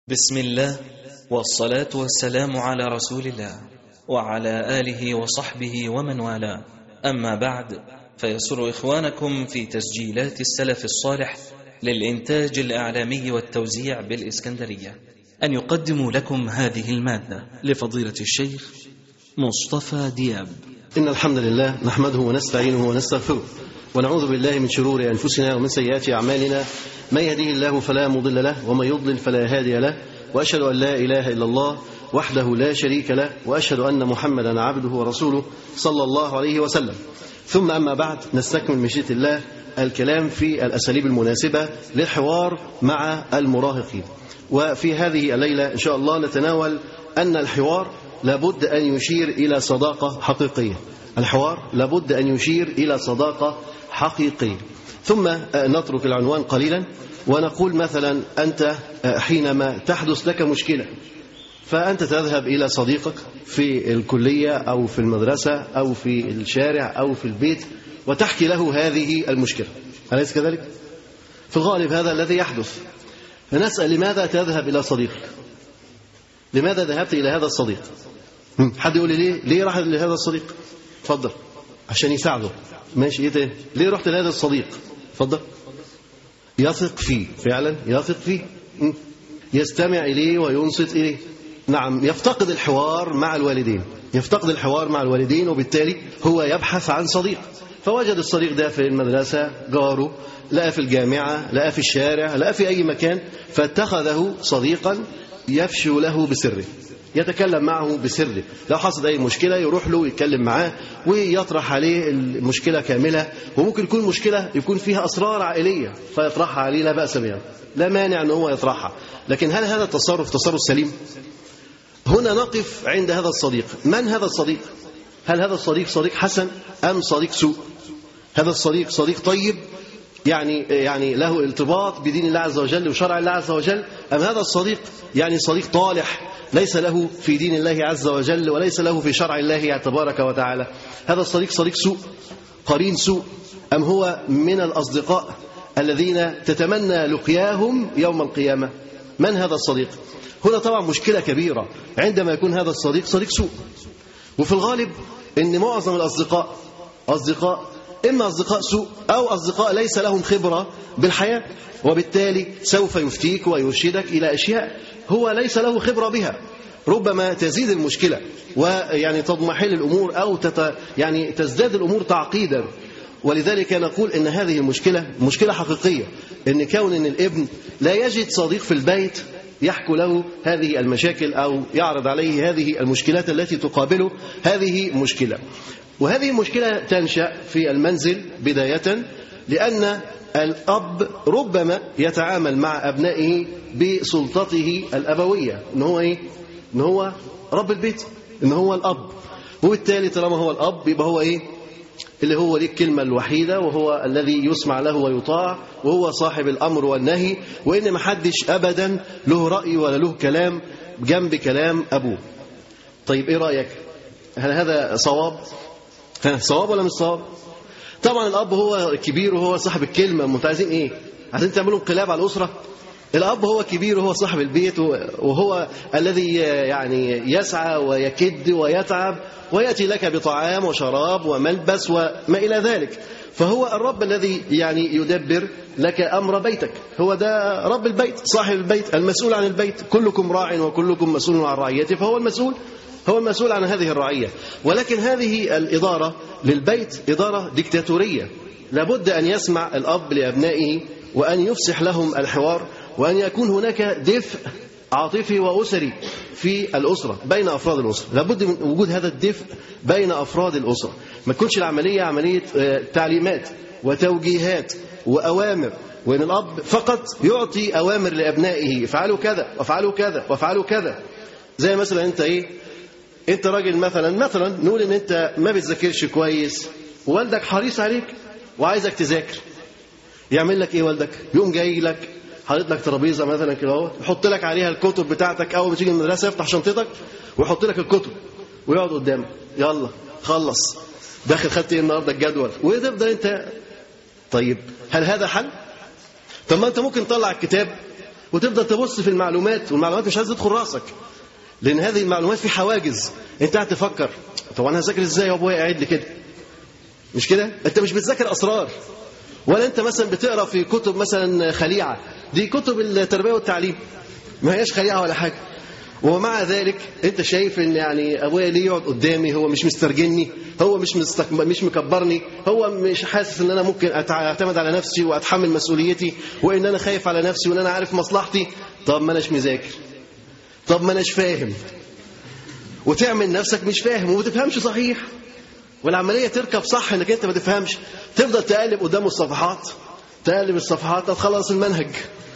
بسم الله والصلاة والسلام على رسول الله وعلى آله وصحبه ومن والاه أما بعد فيسر إخوانكم في تسجيلات السلف الصالح للإنتاج الإعلامي والتوزيع بالإسكندرية أن يقدموا لكم هذه المادة لفضيلة الشيخ مصطفى دياب إن الحمد لله نحمده ونستعينه ونستغفره ونعوذ بالله من شرور أنفسنا ومن سيئات أعمالنا من يهديه الله فلا مضل له ومن يضلل فلا هادي له وأشهد أن لا إله إلا الله وحده لا شريك له وأشهد أن محمدا عبده ورسوله صلى الله عليه وسلم ثم أما بعد نستكمل مشيئة الله الكلام في الأساليب المناسبة للحوار مع المراهقين وفي هذه الليلة إن شاء الله نتناول أن الحوار لابد أن يشير إلى صداقة حقيقية الحوار لابد أن يشير إلى صداقة حقيقية ثم نترك العنوان قليلا ونقول مثلا أنت حينما تحدث لك مشكلة فأنت تذهب إلى صديقك في الكلية أو في المدرسة أو في الشارع أو في البيت وتحكي له هذه المشكلة أليس كذلك؟ في الغالب هذا الذي يحدث فنسأل لماذا تذهب إلى صديقك لماذا ذهبت إلى هذا الصديق حد يقول لي ليه ليه راح لهذا الصديق اتفضل عشان يساعده ماشي ايه تاني ليه رحت لهذا الصديق اتفضل يثق فيه فعلا يثق فيه يستمع إليه وينصت إليه نعم يفتقد الحوار مع الوالدين يفتقد الحوار مع الوالدين وبالتالي هو يبحث عن صديق فوجد الصديق ده في المدرسة جاره لقى في الجامعة لقى في الشارع لقى في أي مكان فاتخذه صديقا يفشو له بسره يتكلم معه بسره لو حصل أي مشكلة يروح له يتكلم معاه ويطرح عليه المشكلة كاملة وممكن يكون مشكلة يكون فيها أسرار عائلية فيطرحها عليه لا بأس بها لا مانع أن هو يطرحها لكن هل هذا التصرف تصرف سليم هنا نقف عند هذا الصديق من هذا الصديق هل هذا الصديق صديق حسن أم صديق سوء هذا الصديق صديق طيب يعني يعني له ارتباط بدين الله عز وجل وشرع الله عز وجل أم هذا الصديق يعني صديق طالح ليس له في دين الله عز وجل وليس له في شرع الله تبارك وتعالى هذا الصديق صديق سوء قرين سوء أم هو من الأصدقاء الذين تتمنى لقياهم يوم القيامة من هذا الصديق هنا طبعا مشكلة كبيرة عندما يكون هذا الصديق صديق سوء وفي الغالب ان معظم الأصدقاء أصدقاء إما أصدقاء سوء أو أصدقاء ليس لهم خبرة بالحياة وبالتالي سوف يفتيك ويرشدك إلى أشياء هو ليس له خبرة بها ربما تزيد المشكلة ويعني تضمحل الأمور أو تت يعني تزداد الأمور تعقيدا ولذلك نقول ان هذه المشكلة مشكلة حقيقية ان كون ان الابن لا يجد صديق في البيت يحكو له هذه المشاكل أو يعرض عليه هذه المشكلات التي تقابله هذه مشكلة وهذه المشكلة تنشأ في المنزل بداية لأن الأب ربما يتعامل مع أبنائه بسلطته الأبوية إن هو إيه؟ إن هو رب البيت إن هو الأب وبالتالي طالما هو الأب يبقى هو إيه؟ اللي هو ليه الكلمة الوحيدة وهو الذي يسمع له ويطاع وهو صاحب الأمر والنهي وإن ما حدش أبدا له رأي ولا له كلام جنب كلام أبوه طيب إيه رأيك هل هذا صواب صواب ولا مش صواب طبعا الأب هو كبير وهو صاحب الكلمة انتوا عايزين إيه عايزين تعملوا انقلاب على الأسرة الأب هو كبير وهو صاحب البيت وهو الذي يعني يسعى ويكد ويتعب ويأتي لك بطعام وشراب وملبس وما إلى ذلك فهو الرب الذي يعني يدبر لك أمر بيتك هو ده رب البيت صاحب البيت المسؤول عن البيت كلكم راع وكلكم مسؤول عن رعيته فهو المسؤول هو المسؤول عن هذه الرعية ولكن هذه الإدارة للبيت إدارة ديكتاتورية لابد أن يسمع الأب لأبنائه وأن يفسح لهم الحوار وأن يكون هناك دفء عاطفي وأسري في الأسرة بين أفراد الأسرة لابد من وجود هذا الدفء بين أفراد الأسرة ما تكونش العملية عملية تعليمات وتوجيهات وأوامر وإن الأب فقط يعطي أوامر لأبنائه افعلوا كذا وافعلوا كذا وافعلوا كذا زي مثلا أنت إيه أنت راجل مثلا مثلا نقول إن أنت ما بتذاكرش كويس ووالدك حريص عليك وعايزك تذاكر يعمل لك إيه والدك يقوم جاي لك حاطط لك ترابيزه مثلا كده اهو يحط لك عليها الكتب بتاعتك اول ما تيجي المدرسه يفتح شنطتك ويحط لك الكتب ويقعد قدامك يلا خلص داخل خدت ايه النهارده الجدول وتفضل انت طيب هل هذا حل؟ طب ما انت ممكن تطلع الكتاب وتفضل تبص في المعلومات والمعلومات مش عايزه تدخل راسك لان هذه المعلومات في حواجز انت قاعد تفكر طب انا هذاكر ازاي يا ابويا قاعد لي كده مش كده انت مش بتذاكر اسرار ولا انت مثلا بتقرا في كتب مثلا خليعه دي كتب التربيه والتعليم ما هياش خليعه ولا حاجه ومع ذلك انت شايف ان يعني ابويا ليه يقعد قدامي هو مش مسترجلني هو مش مستك... مش مكبرني هو مش حاسس ان انا ممكن أتع- اعتمد على نفسي واتحمل مسؤوليتي وان انا خايف على نفسي وان انا عارف مصلحتي طب ما اناش مذاكر طب ما اناش فاهم وتعمل نفسك مش فاهم وما تفهمش صحيح والعمليه تركب صح انك انت ما تفهمش تفضل تقلب قدام الصفحات تقلب الصفحات تخلص المنهج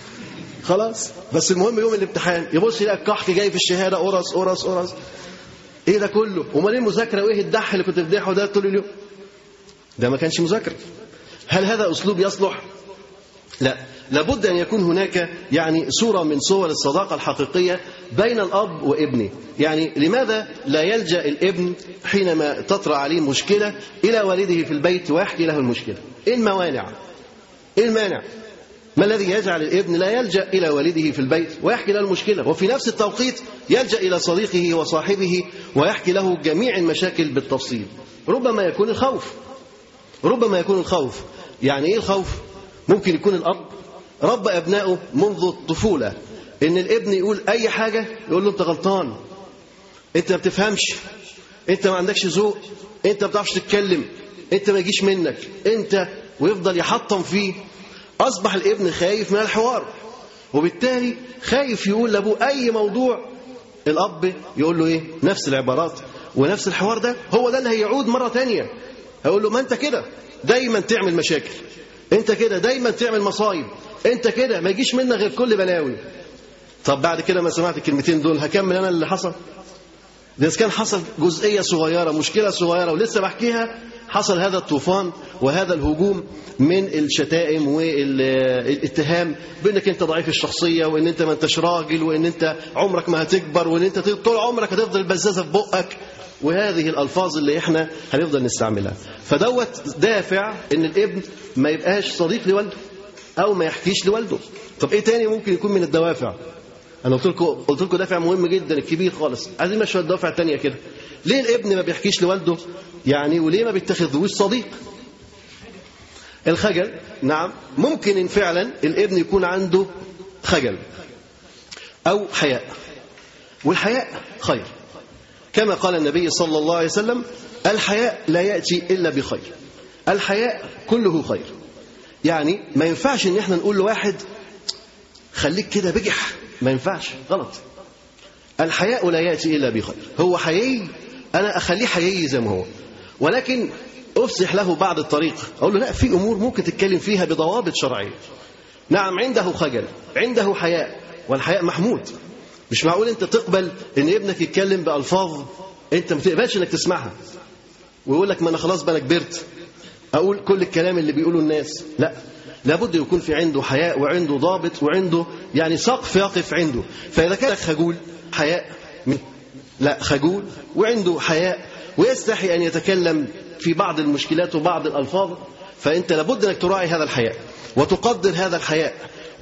خلاص بس المهم يوم الامتحان يبص يلاقي الكحك جاي في الشهاده قرص قرص قرص ايه ده كله امال ايه المذاكره وايه الدح اللي كنت بتدحه ده طول اليوم ده ما كانش مذاكره هل هذا اسلوب يصلح لا لابد ان يكون هناك يعني صوره من صور الصداقه الحقيقيه بين الاب وابنه يعني لماذا لا يلجا الابن حينما تطرا عليه مشكله الى والده في البيت ويحكي له المشكله ايه الموانع ايه المانع ما الذي يجعل الابن لا يلجا الى والده في البيت ويحكي له المشكله وفي نفس التوقيت يلجا الى صديقه وصاحبه ويحكي له جميع المشاكل بالتفصيل ربما يكون الخوف ربما يكون الخوف يعني ايه الخوف ممكن يكون الاب ربى ابنائه منذ الطفوله ان الابن يقول اي حاجه يقول له انت غلطان انت ما بتفهمش انت ما عندكش ذوق انت ما بتعرفش تتكلم انت ما يجيش منك انت ويفضل يحطم فيه اصبح الابن خايف من الحوار وبالتالي خايف يقول لابوه اي موضوع الاب يقول له ايه نفس العبارات ونفس الحوار ده هو ده اللي هيعود مره تانية هيقول له ما انت كده دايما تعمل مشاكل انت كده دايما تعمل مصايب انت كده ما يجيش منك غير كل بلاوي طب بعد كده ما سمعت الكلمتين دول هكمل انا اللي حصل ده إذا كان حصل جزئية صغيرة مشكلة صغيرة ولسه بحكيها حصل هذا الطوفان وهذا الهجوم من الشتائم والاتهام بانك انت ضعيف الشخصيه وان انت ما انتش راجل وان انت عمرك ما هتكبر وان انت طول عمرك هتفضل بزازه في بقك وهذه الالفاظ اللي احنا هنفضل نستعملها فدوت دافع ان الابن ما يبقاش صديق لوالده او ما يحكيش لوالده طب ايه تاني ممكن يكون من الدوافع انا قلت لكم قلت لكم دافع مهم جدا الكبير خالص عايزين نشوف شويه دوافع تانية كده ليه الابن ما بيحكيش لوالده يعني وليه ما بيتخذوش صديق الخجل نعم ممكن ان فعلا الابن يكون عنده خجل او حياء والحياء خير كما قال النبي صلى الله عليه وسلم الحياء لا ياتي الا بخير الحياء كله خير يعني ما ينفعش ان احنا نقول لواحد خليك كده بجح ما ينفعش غلط الحياء لا ياتي الا بخير هو حيي انا اخليه حيي زي ما هو ولكن افسح له بعض الطريق اقول له لا في امور ممكن تتكلم فيها بضوابط شرعيه نعم عنده خجل عنده حياء والحياء محمود مش معقول انت تقبل ان ابنك يتكلم بالفاظ انت ما تقبلش انك تسمعها ويقول لك ما انا خلاص بقى انا كبرت اقول كل الكلام اللي بيقوله الناس لا لابد يكون في عنده حياء وعنده ضابط وعنده يعني سقف يقف عنده فاذا كان خجول حياء من لا خجول وعنده حياء ويستحي ان يتكلم في بعض المشكلات وبعض الالفاظ فانت لابد انك تراعي هذا الحياء وتقدر هذا الحياء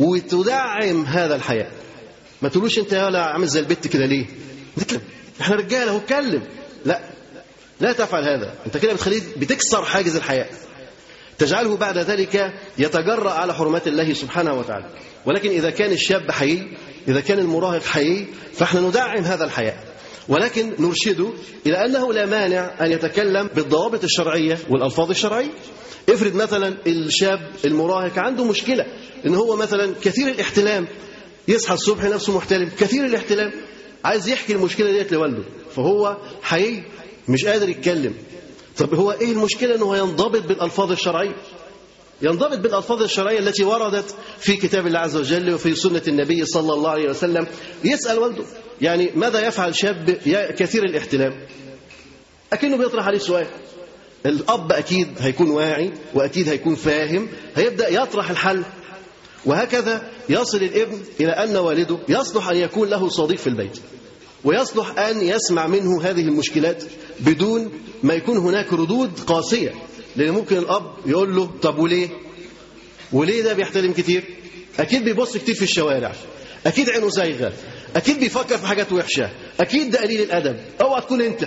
وتدعم هذا الحياء ما تقولوش انت يا ولا عامل زي البت كده ليه نتكلم احنا رجاله هو اتكلم لا لا تفعل هذا انت كده بتخليه بتكسر حاجز الحياء تجعله بعد ذلك يتجرأ على حرمات الله سبحانه وتعالى ولكن إذا كان الشاب حيي إذا كان المراهق حيي فاحنا ندعم هذا الحياء ولكن نرشده إلى أنه لا مانع أن يتكلم بالضوابط الشرعية والألفاظ الشرعية افرض مثلا الشاب المراهق عنده مشكلة إن هو مثلا كثير الاحتلام يصحى الصبح نفسه محتلم كثير الاحتلام عايز يحكي المشكلة ديت لوالده فهو حيي مش قادر يتكلم طب هو ايه المشكله انه ينضبط بالالفاظ الشرعيه ينضبط بالالفاظ الشرعيه التي وردت في كتاب الله عز وجل وفي سنه النبي صلى الله عليه وسلم يسال والده يعني ماذا يفعل شاب كثير الاحتلام اكنه بيطرح عليه سؤال الاب اكيد هيكون واعي واكيد هيكون فاهم هيبدا يطرح الحل وهكذا يصل الابن الى ان والده يصلح ان يكون له صديق في البيت ويصلح أن يسمع منه هذه المشكلات بدون ما يكون هناك ردود قاسية لأن ممكن الأب يقول له طب وليه وليه ده بيحترم كتير أكيد بيبص كتير في الشوارع اكيد عينه زايغه اكيد بيفكر في حاجات وحشه اكيد ده قليل الادب اوعى تكون انت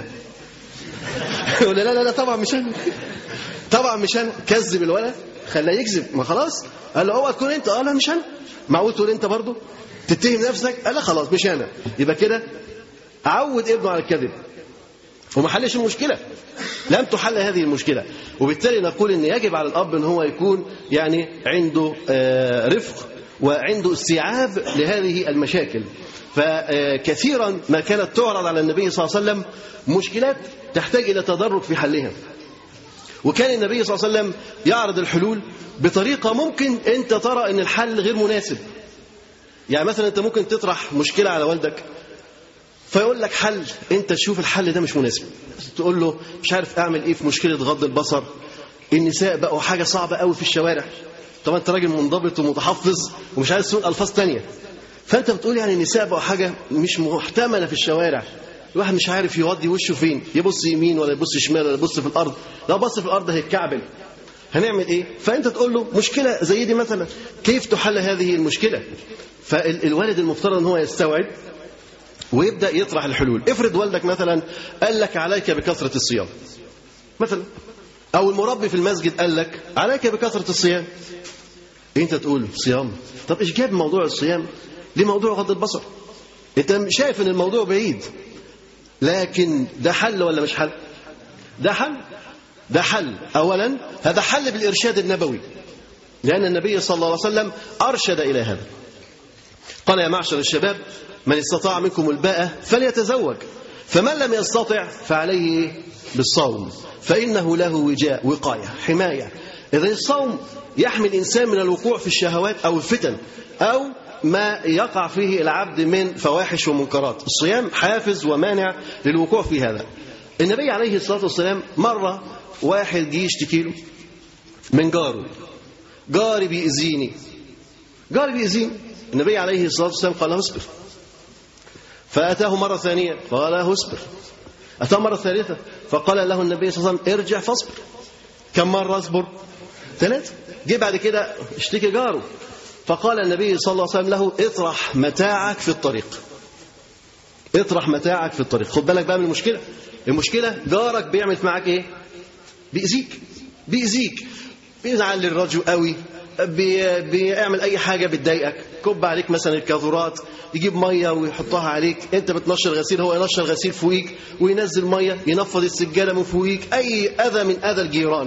ولا لا لا لا طبعا مش انا طبعا مش انا كذب الولد خلاه يكذب ما خلاص قال له اوعى تكون انت اه لا مش انا معقول تقول انت برضه تتهم نفسك قال لا خلاص مش انا يبقى كده عود ابنه على الكذب وما حلش المشكله لم تحل هذه المشكله وبالتالي نقول ان يجب على الاب ان هو يكون يعني عنده آه، رفق وعنده استيعاب لهذه المشاكل فكثيرا ما كانت تعرض على النبي صلى الله عليه وسلم مشكلات تحتاج الى تدرج في حلها وكان النبي صلى الله عليه وسلم يعرض الحلول بطريقه ممكن انت ترى ان الحل غير مناسب يعني مثلا انت ممكن تطرح مشكله على والدك فيقول لك حل انت تشوف الحل ده مش مناسب تقول له مش عارف اعمل ايه في مشكله غض البصر النساء بقوا حاجه صعبه قوي في الشوارع طبعا انت راجل منضبط ومتحفظ ومش عايز تقول الفاظ تانية فانت بتقول يعني النساء بقوا حاجه مش محتمله في الشوارع الواحد مش عارف يودي وشه فين يبص يمين ولا يبص شمال ولا يبص في الارض لو بص في الارض هيتكعبل هنعمل ايه فانت تقول له مشكله زي دي مثلا كيف تحل هذه المشكله فالوالد المفترض ان هو يستوعب ويبدا يطرح الحلول افرض والدك مثلا قال لك عليك بكثره الصيام مثلا او المربي في المسجد قال لك عليك بكثره الصيام انت تقول صيام طب ايش جاب موضوع الصيام لموضوع غض البصر انت شايف ان الموضوع بعيد لكن ده حل ولا مش حل ده حل ده حل اولا هذا حل بالارشاد النبوي لان النبي صلى الله عليه وسلم ارشد الى هذا قال يا معشر الشباب من استطاع منكم الباءة فليتزوج فمن لم يستطع فعليه بالصوم فإنه له وجاء وقاية حماية إذا الصوم يحمي الإنسان من الوقوع في الشهوات أو الفتن أو ما يقع فيه العبد من فواحش ومنكرات الصيام حافز ومانع للوقوع في هذا النبي عليه الصلاة والسلام مرة واحد جه يشتكي له من جاره جاري بيأذيني جاري بيأذيني النبي عليه الصلاة والسلام قال له اصبر فأتاه مرة ثانية قال له اصبر أتاه مرة ثالثة فقال له النبي صلى الله عليه وسلم ارجع فاصبر كم مرة اصبر ثلاثة جه بعد كده اشتكي جاره فقال النبي صلى الله عليه وسلم له اطرح متاعك في الطريق اطرح متاعك في الطريق خد بالك بقى من المشكلة المشكلة جارك بيعمل معاك ايه بيأذيك بيأذيك بيزعل الرجل قوي بي بيعمل اي حاجه بتضايقك كب عليك مثلا الكاظورات يجيب ميه ويحطها عليك انت بتنشر غسيل هو ينشر غسيل فوقيك وينزل ميه ينفض السجاده من فوقيك اي اذى من اذى الجيران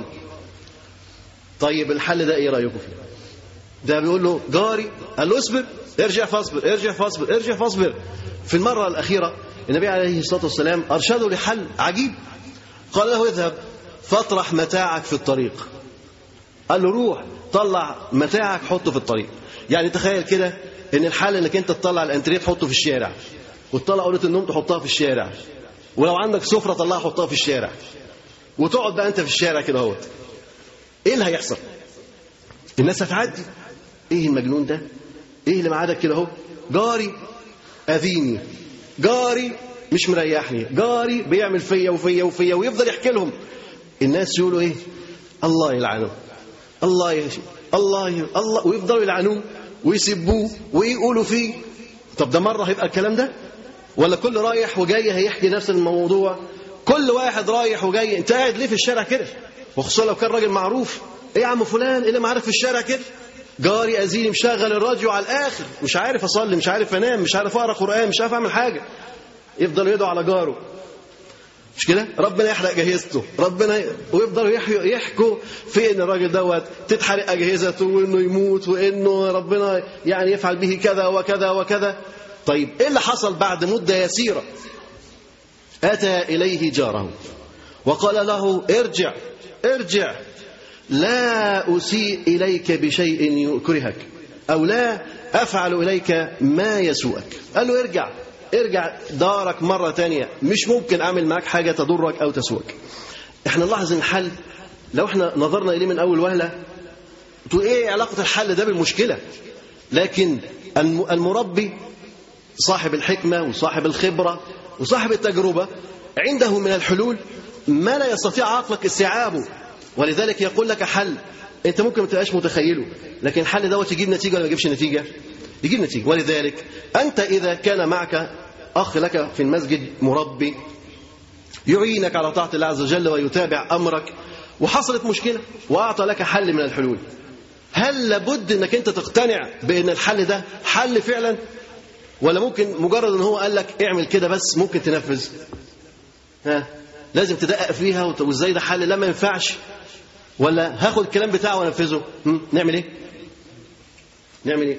طيب الحل ده ايه رايكم فيه ده بيقول له جاري قال له اصبر ارجع فاصبر ارجع فاصبر ارجع فاصبر في المره الاخيره النبي عليه الصلاه والسلام ارشده لحل عجيب قال له اذهب فاطرح متاعك في الطريق قال له روح طلع متاعك حطه في الطريق يعني تخيل كده ان الحل انك انت تطلع الانتريه تحطه في الشارع وتطلع اوضه النوم تحطها في الشارع ولو عندك سفره طلعها حطها في الشارع وتقعد بقى انت في الشارع كده اهوت ايه اللي هيحصل الناس هتعدي ايه المجنون ده ايه اللي معادك كده اهو جاري اذيني جاري مش مريحني جاري بيعمل فيا وفيا وفيا ويفضل يحكي لهم الناس يقولوا ايه الله يلعنه الله يهشي الله ي... الله ويفضلوا يلعنوه ويسبوه ويقولوا فيه طب ده مره هيبقى الكلام ده ولا كل رايح وجاي هيحكي نفس الموضوع كل واحد رايح وجاي انت قاعد ليه في الشارع كده وخصوصا لو كان راجل معروف ايه يا عم فلان ايه اللي معارف في الشارع كده جاري ازيني مشغل الراديو على الاخر مش عارف اصلي مش عارف انام مش عارف اقرا قران مش عارف اعمل حاجه يفضلوا يدعوا على جاره مش كده ربنا يحرق اجهزته ربنا ي... ويفضلوا يحيوا يحكوا في ان الراجل دوت تتحرق اجهزته وانه يموت وانه ربنا يعني يفعل به كذا وكذا وكذا طيب ايه اللي حصل بعد مده يسيره اتى اليه جاره وقال له ارجع ارجع لا اسيء اليك بشيء يكرهك او لا افعل اليك ما يسوءك قال له ارجع ارجع دارك مرة تانية مش ممكن أعمل معاك حاجة تضرك أو تسوءك احنا نلاحظ ان الحل لو احنا نظرنا إليه من أول وهلة تقول ايه علاقة الحل ده بالمشكلة لكن المربي صاحب الحكمة وصاحب الخبرة وصاحب التجربة عنده من الحلول ما لا يستطيع عقلك استيعابه ولذلك يقول لك حل انت ممكن ما تبقاش متخيله لكن الحل دوت يجيب نتيجه ولا ما يجيبش نتيجه يجيب نتيجة ولذلك أنت إذا كان معك أخ لك في المسجد مربي يعينك على طاعة الله عز وجل ويتابع أمرك وحصلت مشكلة وأعطى لك حل من الحلول هل لابد أنك أنت تقتنع بأن الحل ده حل فعلا ولا ممكن مجرد أن هو قال لك اعمل كده بس ممكن تنفذ ها لازم تدقق فيها وازاي ده حل لا ما ينفعش ولا هاخد الكلام بتاعه وانفذه هم؟ نعمل ايه نعمل ايه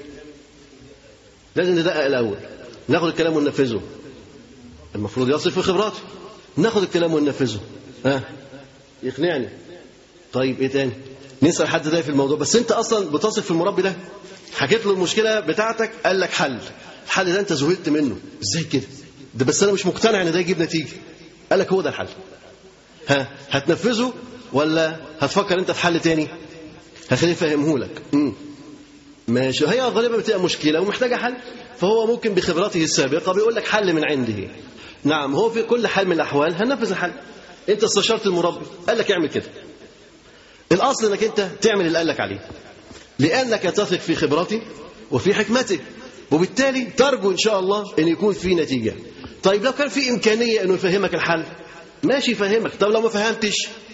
لازم ندقق الاول ناخد الكلام وننفذه المفروض يصل في خبراته ناخد الكلام وننفذه ها يقنعني طيب ايه تاني نسال حد تاني في الموضوع بس انت اصلا بتصف في المربي ده حكيت له المشكله بتاعتك قال لك حل الحل ده انت ذهلت منه ازاي كده ده بس انا مش مقتنع ان ده يجيب نتيجه قال لك هو ده الحل ها هتنفذه ولا هتفكر انت في حل تاني هخليه يفهمه لك مم. ماشي هي غالبا بتبقى مشكله ومحتاجه حل فهو ممكن بخبرته السابقه بيقول لك حل من عنده نعم هو في كل حال من الاحوال هننفذ الحل انت استشرت المربي قال لك اعمل كده الاصل انك انت تعمل اللي قال لك عليه لانك تثق في خبرته وفي حكمته وبالتالي ترجو ان شاء الله ان يكون في نتيجه طيب لو كان في امكانيه انه يفهمك الحل ماشي يفهمك طب لو ما فهمتش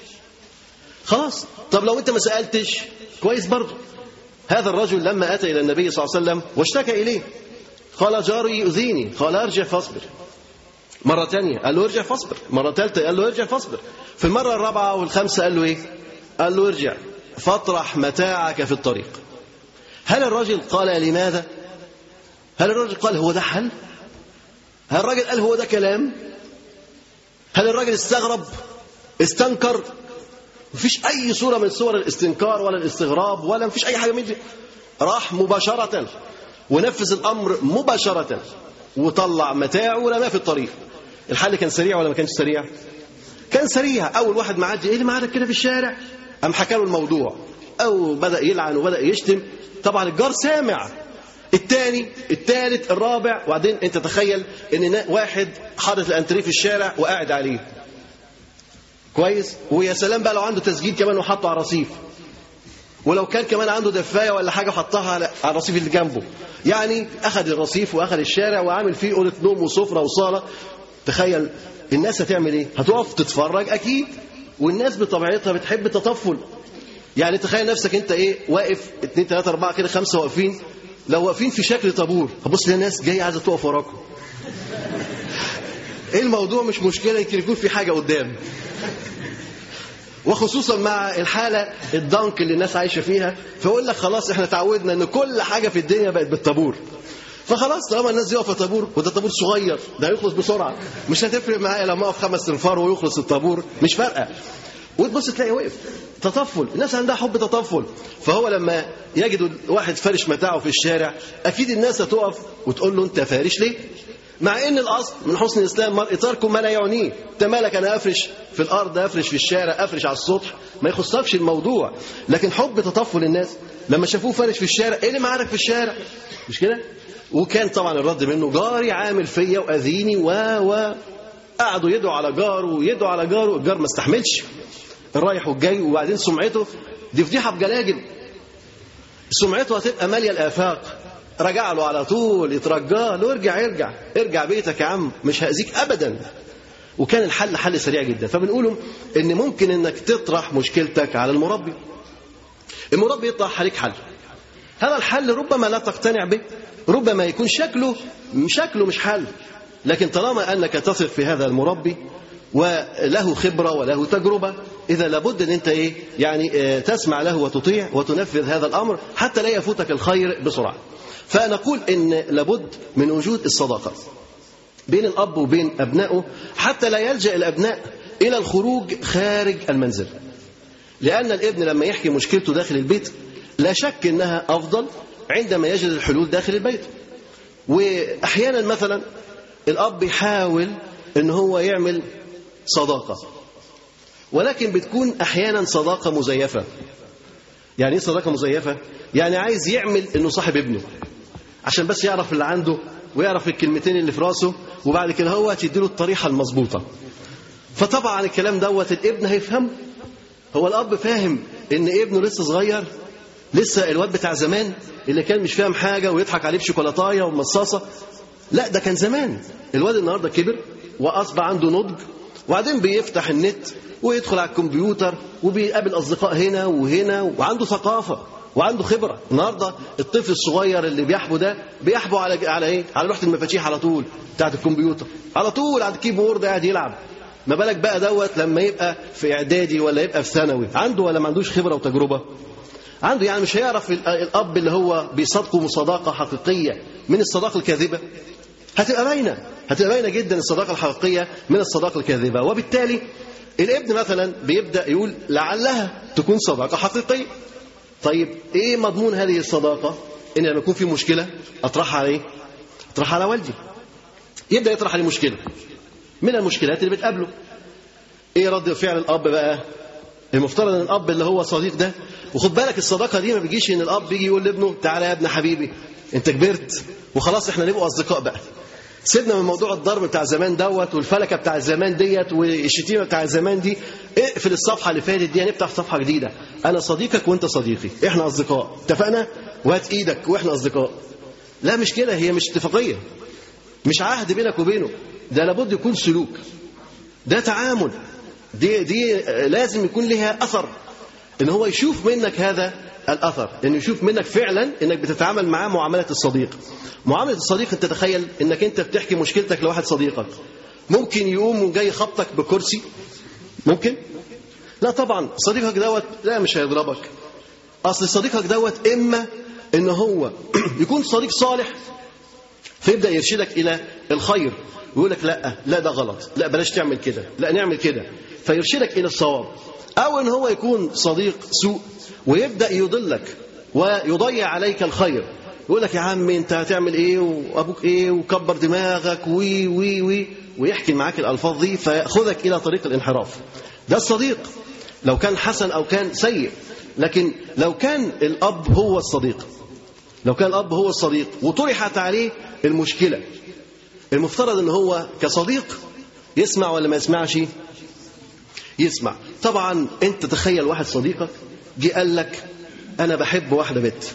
خلاص طب لو انت ما سالتش كويس برضه هذا الرجل لما اتى الى النبي صلى الله عليه وسلم واشتكى اليه قال جاري يؤذيني قال ارجع فاصبر مرة تانية قال له ارجع فاصبر مرة ثالثة قال له ارجع فاصبر في المرة الرابعة والخامسة قال له ايه قال له ارجع فاطرح متاعك في الطريق هل الرجل قال لماذا هل الرجل قال هو ده حل هل الرجل قال هو ده كلام هل الرجل استغرب استنكر مفيش اي صوره من صور الاستنكار ولا الاستغراب ولا مفيش اي حاجه من دي راح مباشره ونفذ الامر مباشره وطلع متاعه ورماه في الطريق الحل كان سريع ولا ما كانش سريع كان سريع اول واحد معدي ايه اللي معادك كده في الشارع قام حكى له الموضوع او بدا يلعن وبدا يشتم طبعا الجار سامع الثاني الثالث الرابع وبعدين انت تخيل ان واحد حاطط الانتريه في الشارع وقاعد عليه كويس ويا سلام بقى لو عنده تسجيل كمان وحطه على الرصيف ولو كان كمان عنده دفايه ولا حاجه حطها على الرصيف اللي جنبه يعني اخذ الرصيف واخذ الشارع وعامل فيه اوضه نوم وسفره وصاله تخيل الناس هتعمل ايه هتقف تتفرج اكيد والناس بطبيعتها بتحب التطفل يعني تخيل نفسك انت ايه واقف اتنين تلاته اربعه كده خمسه واقفين لو واقفين في شكل طابور هبص للناس جايه عايزه تقف وراكم ايه الموضوع مش مشكله يمكن يكون في حاجه قدام وخصوصا مع الحاله الضنك اللي الناس عايشه فيها فيقول لك خلاص احنا تعودنا ان كل حاجه في الدنيا بقت بالطابور فخلاص طالما الناس دي واقفه طابور وده طابور صغير ده هيخلص بسرعه مش هتفرق معايا لما اقف خمس انفار ويخلص الطابور مش فارقه وتبص تلاقي وقف تطفل الناس عندها حب تطفل فهو لما يجد واحد فارش متاعه في الشارع اكيد الناس هتقف وتقول له انت فارش ليه مع ان الاصل من حسن الاسلام مرء ترك ما لا يعنيه انت مالك انا افرش في الارض افرش في الشارع افرش على السطح ما يخصكش الموضوع لكن حب تطفل الناس لما شافوه فارش في الشارع ايه اللي معارك في الشارع مش كده وكان طبعا الرد منه جاري عامل فيا واذيني و و قعدوا يدعوا على جاره ويدعوا على جاره الجار ما استحملش الرايح والجاي وبعدين سمعته دي فضيحه بجلاجل سمعته هتبقى ماليه الافاق رجع له على طول يترجاه له ارجع ارجع ارجع بيتك يا عم مش هاذيك ابدا وكان الحل حل سريع جدا فبنقوله ان ممكن انك تطرح مشكلتك على المربي المربي يطرح عليك حل هذا الحل ربما لا تقتنع به ربما يكون شكله شكله مش حل لكن طالما انك تثق في هذا المربي وله خبره وله تجربه اذا لابد ان انت ايه يعني تسمع له وتطيع وتنفذ هذا الامر حتى لا يفوتك الخير بسرعه فنقول ان لابد من وجود الصداقه بين الاب وبين ابنائه حتى لا يلجا الابناء الى الخروج خارج المنزل لان الابن لما يحكي مشكلته داخل البيت لا شك انها افضل عندما يجد الحلول داخل البيت واحيانا مثلا الاب يحاول ان هو يعمل صداقه ولكن بتكون احيانا صداقه مزيفه يعني ايه صداقه مزيفه يعني عايز يعمل انه صاحب ابنه عشان بس يعرف اللي عنده ويعرف الكلمتين اللي في راسه وبعد كده هو تديله الطريحه المظبوطه فطبعا الكلام دوت الابن هيفهمه هو الاب فاهم ان ابنه لسه صغير لسه الواد بتاع زمان اللي كان مش فاهم حاجه ويضحك عليه بشوكولاتايه ومصاصه لا ده كان زمان الواد النهارده كبر واصبح عنده نضج وبعدين بيفتح النت ويدخل على الكمبيوتر وبيقابل اصدقاء هنا وهنا وعنده ثقافه وعنده خبره النهارده الطفل الصغير اللي بيحبو ده بيحبو على على ايه على لوحه المفاتيح على طول بتاعت الكمبيوتر على طول على الكيبورد قاعد يلعب ما بالك بقى دوت لما يبقى في اعدادي ولا يبقى في ثانوي عنده ولا ما عندوش خبره وتجربه عنده يعني مش هيعرف الاب اللي هو بيصادقه مصادقه حقيقيه من الصداقه الكاذبه هتبقى باينه هتبقى باينه جدا الصداقه الحقيقيه من الصداقه الكاذبه وبالتالي الابن مثلا بيبدا يقول لعلها تكون صداقه حقيقيه طيب ايه مضمون هذه الصداقه ان لما يكون في مشكله اطرحها على ايه اطرحها على والدي يبدا يطرح عليه مشكله من المشكلات اللي بتقابله ايه رد فعل الاب بقى المفترض ان الاب اللي هو صديق ده وخد بالك الصداقه دي ما بيجيش ان الاب يجي يقول لابنه تعالى يا ابن حبيبي انت كبرت وخلاص احنا نبقوا اصدقاء بقى سيبنا من موضوع الضرب بتاع زمان دوت والفلكه بتاع زمان ديت والشتيمه بتاع زمان دي اقفل الصفحه اللي فاتت دي هنفتح صفحه جديده انا صديقك وانت صديقي احنا اصدقاء اتفقنا وهات ايدك واحنا اصدقاء لا مش كده هي مش اتفاقيه مش عهد بينك وبينه ده لابد يكون سلوك ده تعامل دي دي لازم يكون لها اثر ان هو يشوف منك هذا الاثر انه يشوف منك فعلا انك بتتعامل معاه معامله الصديق معامله الصديق انت تخيل انك انت بتحكي مشكلتك لواحد صديقك ممكن يقوم وجاي خبطك بكرسي ممكن لا طبعا صديقك دوت لا مش هيضربك اصل صديقك دوت اما ان هو يكون صديق صالح فيبدا يرشدك الى الخير ويقول لك لا لا ده غلط لا بلاش تعمل كده لا نعمل كده فيرشدك الى الصواب او ان هو يكون صديق سوء ويبدا يضلك ويضيع عليك الخير يقول لك يا عم انت هتعمل ايه وابوك ايه وكبر دماغك وي وي وي ويحكي معاك الالفاظ دي فياخذك الى طريق الانحراف ده الصديق لو كان حسن او كان سيء لكن لو كان الاب هو الصديق لو كان الاب هو الصديق وطرحت عليه المشكله المفترض ان هو كصديق يسمع ولا ما يسمعش يسمع طبعا انت تخيل واحد صديقك جه قال لك انا بحب واحده بنت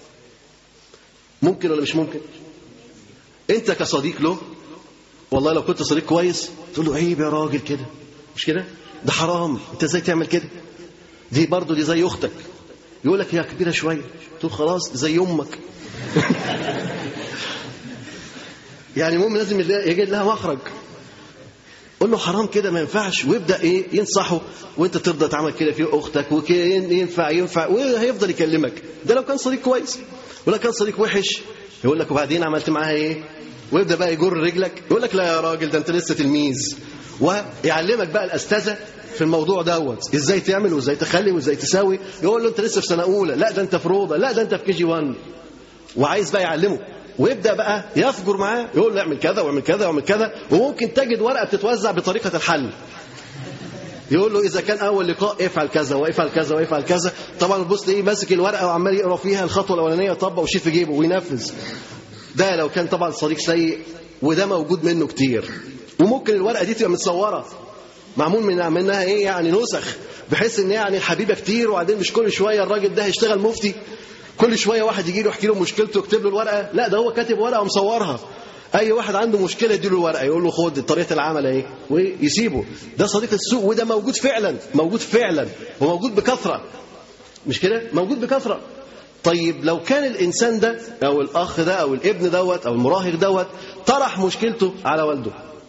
ممكن ولا مش ممكن انت كصديق له والله لو كنت صديق كويس تقول له عيب يا راجل كده مش كده ده حرام انت ازاي تعمل كده دي برضه دي زي اختك يقول لك هي كبيره شويه تقول خلاص زي امك يعني المهم لازم يجد لها مخرج قول له حرام كده ما ينفعش ويبدا ايه ينصحه وانت ترضى تعمل كده في اختك وينفع ينفع وهيفضل يكلمك ده لو كان صديق كويس ولو كان صديق وحش يقول لك وبعدين عملت معاها ايه ويبدا بقى يجر رجلك يقول لك لا يا راجل ده انت لسه تلميذ ويعلمك بقى الاستاذه في الموضوع دوت ازاي تعمل وازاي تخلي وازاي تساوي يقول له انت لسه في سنه اولى لا ده انت في روضه لا ده انت في كي جي 1 وعايز بقى يعلمه ويبدا بقى يفجر معاه يقول له اعمل كذا واعمل كذا واعمل كذا وممكن تجد ورقه بتتوزع بطريقه الحل يقول له اذا كان اول لقاء افعل كذا وافعل كذا وافعل كذا طبعا تبص تلاقيه ماسك الورقه وعمال يقرا فيها الخطوه الاولانيه يطبق ويشيل في جيبه وينفذ ده لو كان طبعا صديق سيء وده موجود منه كتير وممكن الورقه دي تبقى متصوره معمول من منها ايه يعني نسخ بحيث ان يعني الحبيبه كتير وبعدين مش كل شويه الراجل ده هيشتغل مفتي كل شويه واحد يجي له يحكي له مشكلته يكتب له الورقه لا ده هو كاتب ورقه ومصورها اي واحد عنده مشكله يديله الورقه يقول له خد طريقه العمل اهي ويسيبه ده صديق السوق وده موجود فعلا موجود فعلا وموجود بكثره مش كده موجود بكثره طيب لو كان الانسان ده او الاخ ده او الابن دوت او المراهق دوت طرح مشكلته على والده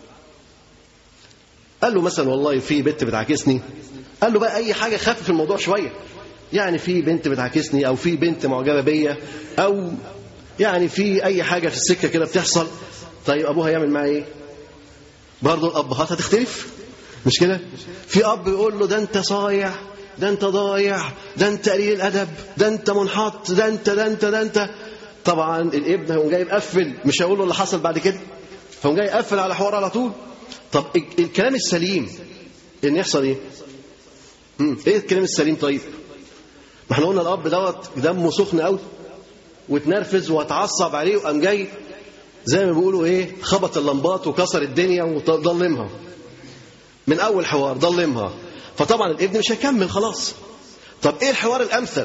قال له مثلا والله في بنت بتعاكسني قال له بقى اي حاجه خفف الموضوع شويه يعني في بنت بتعاكسني او في بنت معجبه بيا او يعني في اي حاجه في السكه كده بتحصل طيب ابوها يعمل معاه ايه برضه الابهات هتختلف مش كده في اب يقول له ده انت صايع ده انت ضايع ده انت قليل الادب ده انت منحط ده انت ده انت ده انت طبعا الابن هيقوم جاي مقفل مش هيقول له اللي حصل بعد كده فهو جاي يقفل على حوار على طول طب الكلام السليم ان يحصل ايه مم. ايه الكلام السليم طيب ما احنا قلنا الاب دوت دمه سخن قوي واتنرفز واتعصب عليه وقام جاي زي ما بيقولوا ايه خبط اللمبات وكسر الدنيا وضلمها من اول حوار ضلمها فطبعا الابن مش هيكمل خلاص طب ايه الحوار الامثل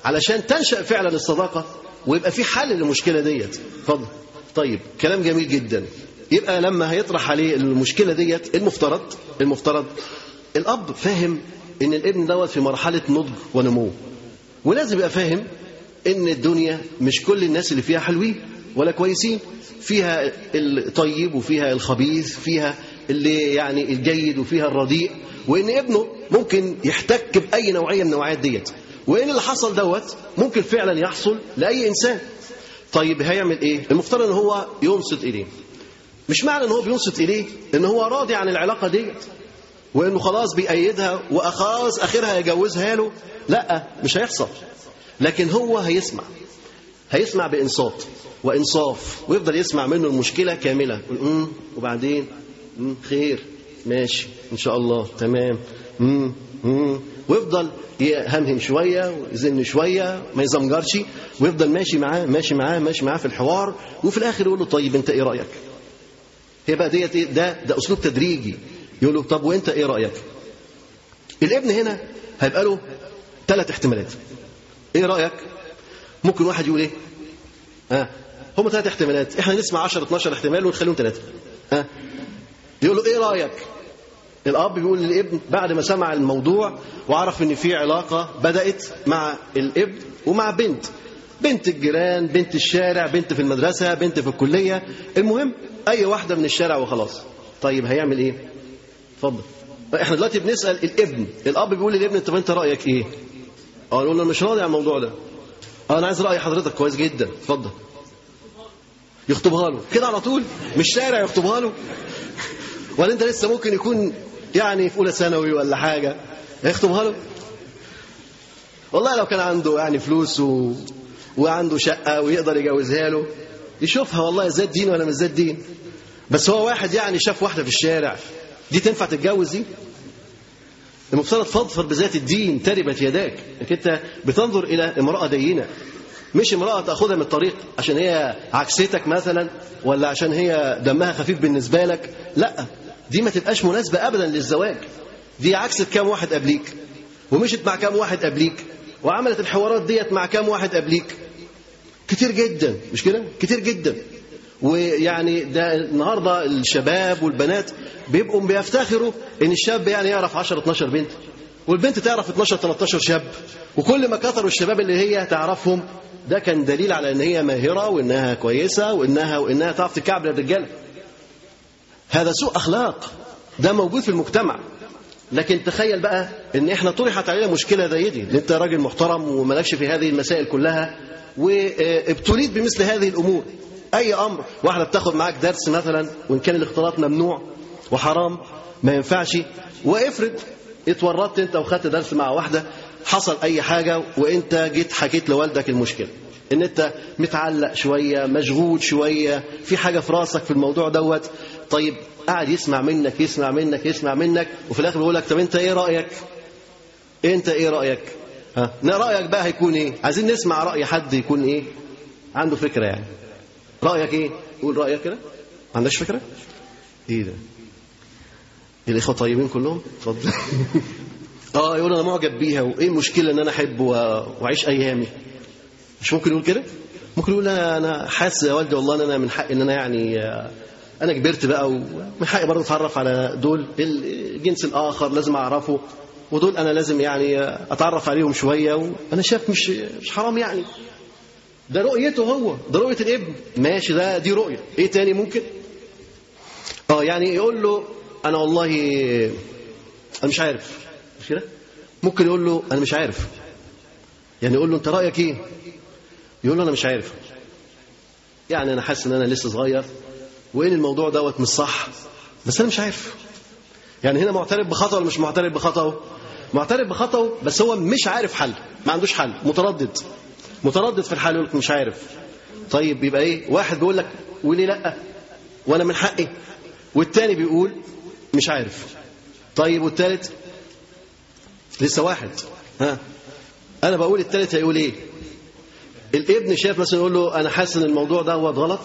علشان تنشا فعلا الصداقه ويبقى في حل للمشكله ديت اتفضل طيب كلام جميل جدا يبقى لما هيطرح عليه المشكله ديت المفترض المفترض الاب فاهم ان الابن دوت في مرحله نضج ونمو ولازم يبقى فاهم ان الدنيا مش كل الناس اللي فيها حلوين ولا كويسين فيها الطيب وفيها الخبيث فيها اللي يعني الجيد وفيها الرديء وان ابنه ممكن يحتك باي نوعيه من النوعيات ديت وان اللي حصل دوت ممكن فعلا يحصل لاي انسان طيب هيعمل ايه المفترض ان هو ينصت اليه مش معنى ان هو بينصت اليه ان هو راضي عن العلاقه ديت وانه خلاص بيأيدها وخلاص اخرها يجوزها له لا مش هيحصل لكن هو هيسمع هيسمع بانصات وانصاف ويفضل يسمع منه المشكله كامله امم وبعدين مم. خير ماشي ان شاء الله تمام مم. مم. ويفضل يهمهم شويه ويزن شويه ما يزمجرش ويفضل ماشي معاه ماشي معاه ماشي معاه في الحوار وفي الاخر يقول له طيب انت ايه رايك؟ هي بقى ديت إيه؟ ده ده اسلوب تدريجي يقول له طب وانت ايه رايك؟ الابن هنا هيبقى له ثلاث احتمالات ايه رايك؟ ممكن واحد يقول ايه؟ اه هم ثلاث احتمالات احنا نسمع 10 12 احتمال ونخليهم ثلاثه اه يقول له ايه رايك؟ الاب بيقول للابن بعد ما سمع الموضوع وعرف ان في علاقه بدات مع الابن ومع بنت بنت الجيران بنت الشارع بنت في المدرسه بنت في الكليه المهم اي واحده من الشارع وخلاص طيب هيعمل ايه اتفضل احنا دلوقتي بنسال الابن الاب بيقول للابن طب انت رايك ايه اه يقول له مش راضي عن الموضوع ده اه انا عايز راي حضرتك كويس جدا اتفضل يخطبها له كده على طول مش شارع يخطبها له ولا انت لسه ممكن يكون يعني في اولى ثانوي ولا حاجه يخطبها له والله لو كان عنده يعني فلوس و... وعنده شقه ويقدر يجوزها له يشوفها والله ذات دين ولا مش ذات دين بس هو واحد يعني شاف واحده في الشارع دي تنفع تتجوز دي المفترض فضفر بذات الدين تربت يداك انك انت بتنظر الى امراه دينه مش امراه تاخذها من الطريق عشان هي عكستك مثلا ولا عشان هي دمها خفيف بالنسبه لك لا دي ما تبقاش مناسبه ابدا للزواج دي عكست كام واحد قبليك ومشت مع كام واحد قبليك وعملت الحوارات ديت مع كام واحد قبليك كتير جدا مش كده كتير جدا ويعني ده النهارده الشباب والبنات بيبقوا بيفتخروا ان الشاب يعني يعرف 10 12 بنت والبنت تعرف 12 13 شاب وكل ما كثروا الشباب اللي هي تعرفهم ده كان دليل على ان هي ماهره وانها كويسه وانها وانها تعرف تكعبل الرجاله هذا سوء اخلاق ده موجود في المجتمع لكن تخيل بقى ان احنا طرحت علينا مشكله زي دي ان انت راجل محترم ومالكش في هذه المسائل كلها وابتليت بمثل هذه الامور اي امر واحده بتاخد معاك درس مثلا وان كان الاختلاط ممنوع وحرام ما ينفعش وافرض اتورطت انت وخدت درس مع واحده حصل اي حاجه وانت جيت حكيت لوالدك المشكله ان انت متعلق شويه مشغول شويه في حاجه في راسك في الموضوع دوت طيب قاعد يسمع منك يسمع منك يسمع منك وفي الاخر بيقول لك طب انت ايه رايك انت ايه رايك ها رايك بقى هيكون ايه عايزين نسمع راي حد يكون ايه عنده فكره يعني رايك ايه قول رايك كده ما عندكش فكره ايه ده الاخوه طيبين كلهم اتفضل اه يقول انا معجب بيها وايه المشكله ان انا احب واعيش ايامي مش ممكن يقول كده ممكن يقول انا انا حاسس يا والدي والله ان انا من حقي ان انا يعني انا كبرت بقى ومن حقي برضه اتعرف على دول الجنس الاخر لازم اعرفه ودول انا لازم يعني اتعرف عليهم شويه وانا شايف مش مش حرام يعني ده رؤيته هو ده رؤيه الابن ماشي ده دي رؤيه ايه تاني ممكن اه يعني يقول له انا والله انا مش عارف مش كده ممكن يقول له انا مش عارف يعني يقول له انت رايك ايه يقول له انا مش عارف يعني انا حاسس ان انا لسه صغير وان الموضوع دوت مش صح بس انا مش عارف يعني هنا معترف بخطأ ولا مش معترف بخطأه معترف بخطأه بس هو مش عارف حل ما عندوش حل متردد متردد في الحل يقول لك مش عارف طيب يبقى ايه واحد بيقول لك وليه لا وانا من حقي والتاني بيقول مش عارف طيب والتالت لسه واحد ها انا بقول التالت هيقول ايه الابن شاف مثلا يقول له انا حاسس ان الموضوع ده هو غلط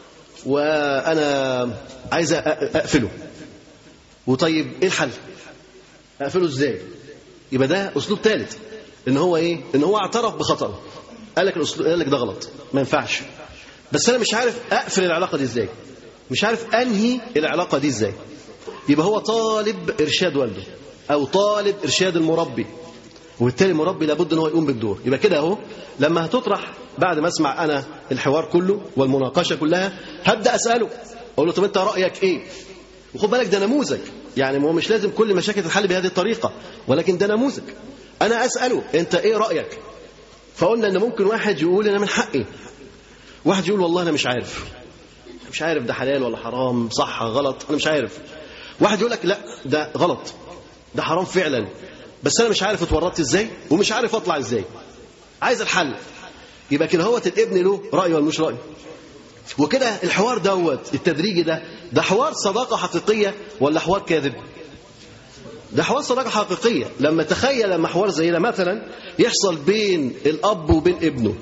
وانا عايز اقفله وطيب ايه الحل اقفله ازاي يبقى ده اسلوب ثالث ان هو ايه ان هو اعترف بخطأه قال لك الأسلوب قال لك ده غلط ما ينفعش بس انا مش عارف اقفل العلاقه دي ازاي مش عارف انهي العلاقه دي ازاي يبقى هو طالب ارشاد والده او طالب ارشاد المربي وبالتالي المربي لابد ان هو يقوم بالدور يبقى كده اهو لما هتطرح بعد ما اسمع انا الحوار كله والمناقشه كلها هبدا اساله اقول له طب انت رايك ايه وخد بالك ده نموذج يعني هو مش لازم كل مشاكل تتحل بهذه الطريقه ولكن ده نموذج انا اساله انت ايه رايك فقلنا ان ممكن واحد يقول انا من حقي واحد يقول والله انا مش عارف مش عارف ده حلال ولا حرام صح غلط انا مش عارف واحد يقول لك لا ده غلط ده حرام فعلا بس انا مش عارف اتورطت ازاي ومش عارف اطلع ازاي عايز الحل يبقى كده هو الابن له راي ولا مش راي وكده الحوار دوت التدريجي ده ده حوار صداقه حقيقيه ولا حوار كاذب ده حوار صداقه حقيقيه لما تخيل لما حوار زي ده مثلا يحصل بين الاب وبين ابنه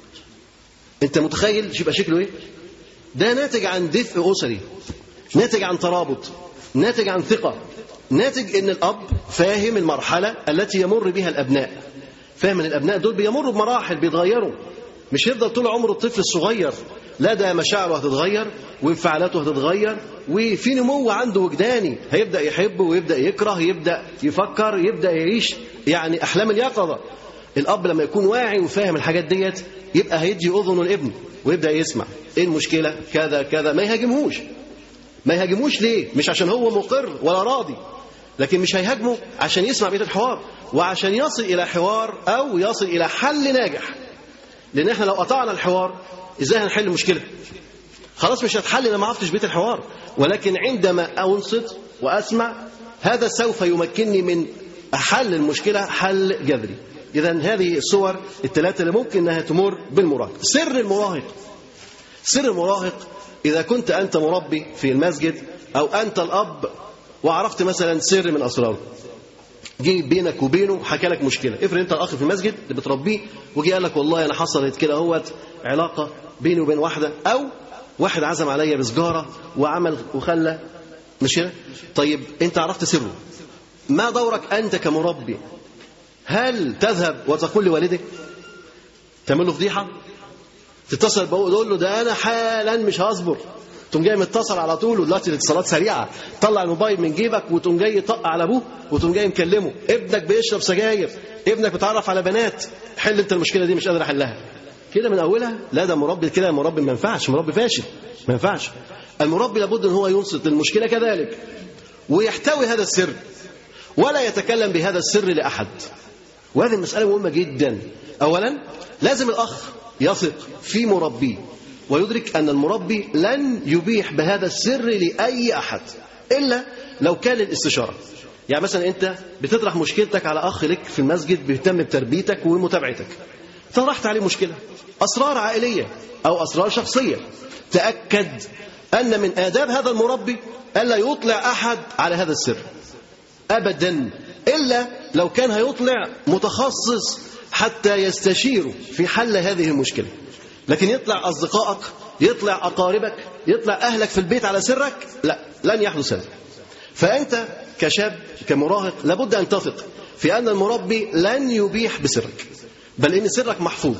انت متخيل يبقى شكله ايه ده ناتج عن دفء اسري ناتج عن ترابط ناتج عن ثقه ناتج ان الاب فاهم المرحله التي يمر بها الابناء فاهم ان الابناء دول بيمروا بمراحل بيتغيروا مش يفضل طول عمره الطفل الصغير لا ده مشاعره هتتغير وانفعالاته هتتغير وفي نمو عنده وجداني هيبدا يحب ويبدا يكره يبدا يفكر يبدا يعيش يعني احلام اليقظه الاب لما يكون واعي وفاهم الحاجات ديت يبقى هيدي اذنه لابنه ويبدا يسمع ايه المشكله كذا كذا ما يهاجمهوش ما يهاجموش ليه مش عشان هو مقر ولا راضي لكن مش هيهاجمه عشان يسمع بيت الحوار وعشان يصل الى حوار او يصل الى حل ناجح لان احنا لو قطعنا الحوار ازاي هنحل المشكله خلاص مش هتحل انا ما عرفتش بيت الحوار ولكن عندما انصت واسمع هذا سوف يمكنني من حل المشكله حل جذري اذا هذه الصور الثلاثه اللي ممكن انها تمر بالمراهق سر المراهق سر المراهق اذا كنت انت مربي في المسجد او انت الاب وعرفت مثلا سر من اسراره جه بينك وبينه حكى لك مشكله افرض انت الاخ في المسجد اللي بتربيه وجي قال لك والله انا حصلت كده اهوت علاقه بيني وبين واحده او واحد عزم عليا بسجاره وعمل وخلى مش كده طيب انت عرفت سره ما دورك انت كمربي هل تذهب وتقول لوالدك تعمل له فضيحه تتصل تقول له ده انا حالا مش هصبر تقوم جاي متصل على طول ودلوقتي الاتصالات سريعه طلع الموبايل من جيبك وتقوم جاي طق على ابوه وتقوم جاي مكلمه ابنك بيشرب سجاير ابنك بيتعرف على بنات حل انت المشكله دي مش قادر احلها كده من اولها لا ده مربي كده مربي ما ينفعش مربي فاشل ما ينفعش المربي لابد ان هو ينصت المشكله كذلك ويحتوي هذا السر ولا يتكلم بهذا السر لاحد وهذه المساله مهمه جدا اولا لازم الاخ يثق في مربيه ويدرك أن المربي لن يبيح بهذا السر لأي أحد إلا لو كان للاستشارة يعني مثلا أنت بتطرح مشكلتك على أخ لك في المسجد بيهتم بتربيتك ومتابعتك طرحت عليه مشكلة أسرار عائلية أو أسرار شخصية تأكد أن من آداب هذا المربي ألا يطلع أحد على هذا السر أبدا إلا لو كان هيطلع متخصص حتى يستشيره في حل هذه المشكله لكن يطلع أصدقائك يطلع أقاربك يطلع أهلك في البيت على سرك لا لن يحدث هذا فأنت كشاب كمراهق لابد أن تثق في أن المربي لن يبيح بسرك بل إن سرك محفوظ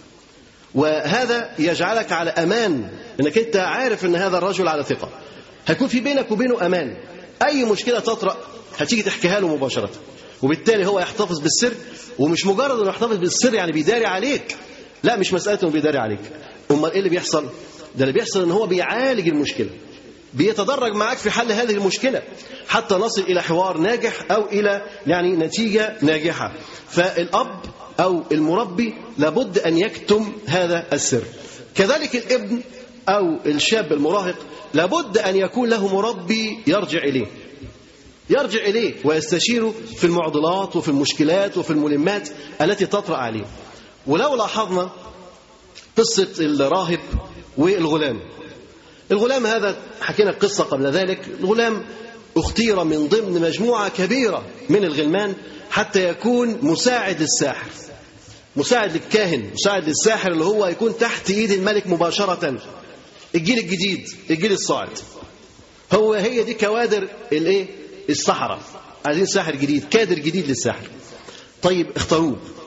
وهذا يجعلك على أمان أنك أنت عارف أن هذا الرجل على ثقة هيكون في بينك وبينه أمان أي مشكلة تطرأ هتيجي تحكيها له مباشرة وبالتالي هو يحتفظ بالسر ومش مجرد انه يحتفظ بالسر يعني بيداري عليك لا مش مسألة انه بيداري عليك امال ايه اللي بيحصل ده اللي بيحصل ان هو بيعالج المشكلة بيتدرج معاك في حل هذه المشكلة حتى نصل إلى حوار ناجح أو إلى يعني نتيجة ناجحة فالأب أو المربي لابد أن يكتم هذا السر كذلك الابن أو الشاب المراهق لابد أن يكون له مربي يرجع إليه يرجع إليه ويستشيره في المعضلات وفي المشكلات وفي الملمات التي تطرأ عليه ولو لاحظنا قصة الراهب والغلام الغلام هذا حكينا القصة قبل ذلك الغلام اختير من ضمن مجموعة كبيرة من الغلمان حتى يكون مساعد للساحر مساعد للكاهن مساعد للساحر اللي هو يكون تحت ايد الملك مباشرة الجيل الجديد الجيل الصاعد هو هي دي كوادر الايه السحرة عايزين ساحر جديد كادر جديد للسحر طيب اختاروه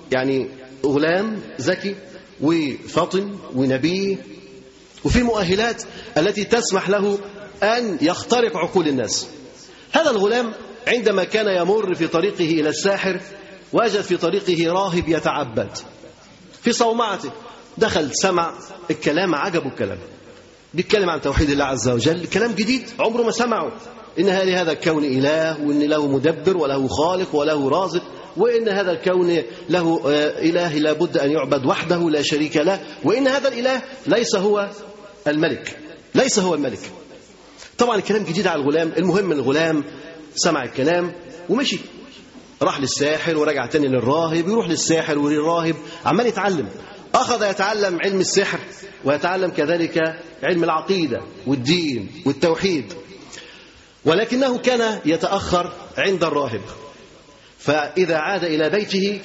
يعني غلام ذكي وفطن ونبي وفي مؤهلات التي تسمح له أن يخترق عقول الناس هذا الغلام عندما كان يمر في طريقه إلى الساحر وجد في طريقه راهب يتعبد في صومعته دخل سمع الكلام عجبه الكلام بيتكلم عن توحيد الله عز وجل كلام جديد عمره ما سمعه إن لهذا الكون إله وإن له مدبر وله خالق وله رازق وإن هذا الكون له إله لا بد أن يعبد وحده لا شريك له وإن هذا الإله ليس هو الملك ليس هو الملك طبعا الكلام جديد على الغلام المهم الغلام سمع الكلام ومشي راح للساحر ورجع تاني للراهب يروح للساحر وللراهب عمال يتعلم أخذ يتعلم علم السحر ويتعلم كذلك علم العقيدة والدين والتوحيد ولكنه كان يتأخر عند الراهب فإذا عاد إلى بيته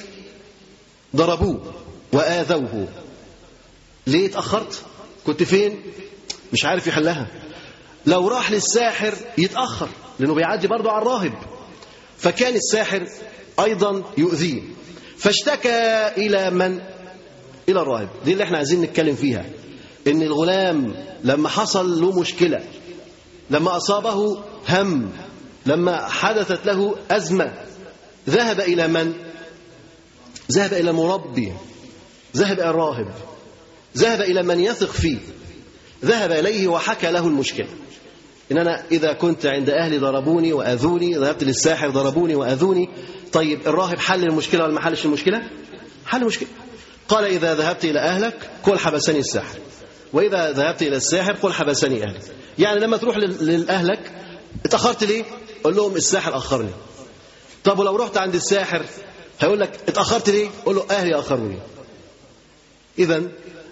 ضربوه وآذوه ليه اتأخرت كنت فين مش عارف يحلها لو راح للساحر يتأخر لأنه بيعدي برضه على الراهب فكان الساحر أيضا يؤذيه فاشتكى إلى من إلى الراهب دي اللي احنا عايزين نتكلم فيها إن الغلام لما حصل له مشكلة لما أصابه هم لما حدثت له أزمة ذهب إلى من؟ ذهب إلى المربي ذهب إلى الراهب ذهب إلى من يثق فيه ذهب إليه وحكى له المشكلة إن أنا إذا كنت عند أهلي ضربوني وأذوني ذهبت للساحر ضربوني وأذوني طيب الراهب حل المشكلة ولا ما حلش المشكلة؟ حل المشكلة قال إذا ذهبت إلى أهلك قل حبسني الساحر وإذا ذهبت إلى الساحر قل حبسني أهلي يعني لما تروح لأهلك اتأخرت ليه؟ قول لهم الساحر أخرني طب ولو رحت عند الساحر هيقول لك اتأخرت ليه؟ قول له أهلي أخروني إذا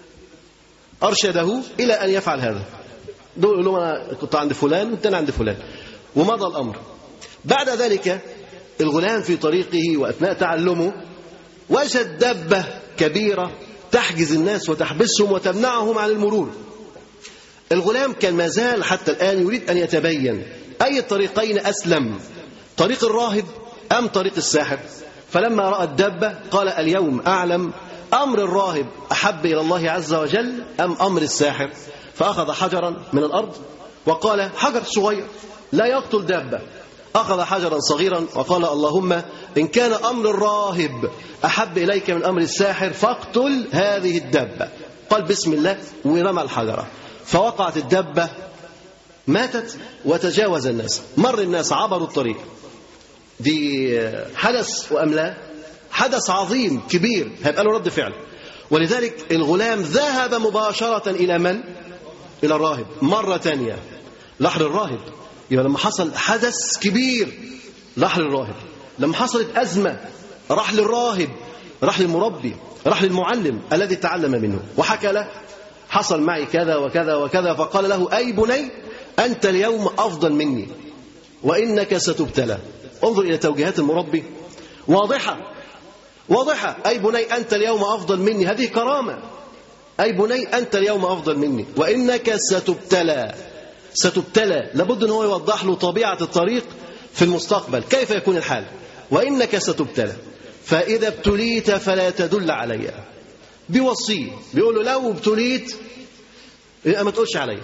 أرشده إلى أن يفعل هذا دول يقول لهم أنا كنت عند فلان وأنت عند فلان ومضى الأمر بعد ذلك الغلام في طريقه وأثناء تعلمه وجد دبة كبيرة تحجز الناس وتحبسهم وتمنعهم عن المرور الغلام كان ما زال حتى الآن يريد أن يتبين أي الطريقين أسلم طريق الراهب أم طريق الساحر فلما رأى الدبة قال اليوم أعلم أمر الراهب أحب إلى الله عز وجل أم أمر الساحر فأخذ حجرا من الأرض وقال حجر صغير لا يقتل دابة أخذ حجرا صغيرا وقال اللهم إن كان أمر الراهب أحب إليك من أمر الساحر فاقتل هذه الدابة قال بسم الله ورمى الحجرة فوقعت الدابة ماتت وتجاوز الناس مر الناس عبروا الطريق دي حدث وأم لا حدث عظيم كبير هيبقى له رد فعل ولذلك الغلام ذهب مباشرة إلى من؟ إلى الراهب مرة تانية لحر الراهب يبقى لما حصل حدث كبير راح للراهب لما حصلت أزمة راح للراهب راح للمربي راح للمعلم الذي تعلم منه وحكى له حصل معي كذا وكذا وكذا فقال له أي بني أنت اليوم أفضل مني وإنك ستبتلى انظر إلى توجيهات المربي واضحة واضحة أي بني أنت اليوم أفضل مني هذه كرامة أي بني أنت اليوم أفضل مني وإنك ستبتلى ستبتلى لابد أن هو يوضح له طبيعة الطريق في المستقبل كيف يكون الحال وإنك ستبتلى فإذا ابتليت فلا تدل علي بوصيه بيقول له لو ابتليت يبقى ما تقولش علي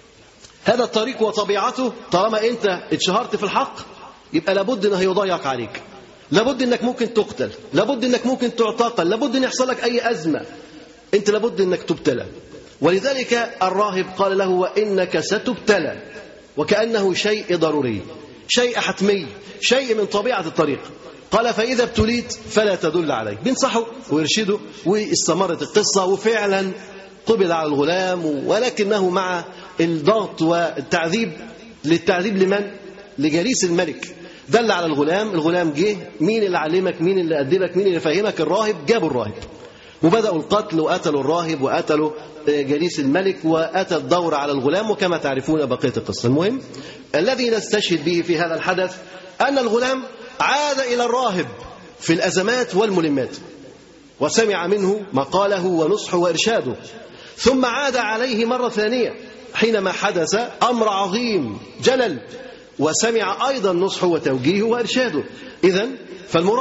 هذا الطريق وطبيعته طالما انت اتشهرت في الحق يبقى لابد انه هيضيق عليك لابد انك ممكن تقتل لابد انك ممكن تعتقل لابد ان يحصل لك اي ازمه انت لابد انك تبتلى ولذلك الراهب قال له وانك ستبتلى وكانه شيء ضروري شيء حتمي شيء من طبيعه الطريق قال فاذا ابتليت فلا تدل عليه بينصحه ويرشده واستمرت القصه وفعلا قبض على الغلام ولكنه مع الضغط والتعذيب للتعذيب لمن؟ لجليس الملك دل على الغلام الغلام جه مين اللي علمك مين اللي أدبك مين اللي فهمك الراهب جابوا الراهب وبدأوا القتل وقتلوا الراهب وقتلوا جليس الملك وأتى الدور على الغلام وكما تعرفون بقية القصة المهم الذي نستشهد به في هذا الحدث أن الغلام عاد إلى الراهب في الأزمات والملمات وسمع منه مقاله ونصحه وإرشاده ثم عاد عليه مرة ثانية حينما حدث أمر عظيم جلل وسمع أيضا نصحه وتوجيهه وإرشاده إذا فالمراهق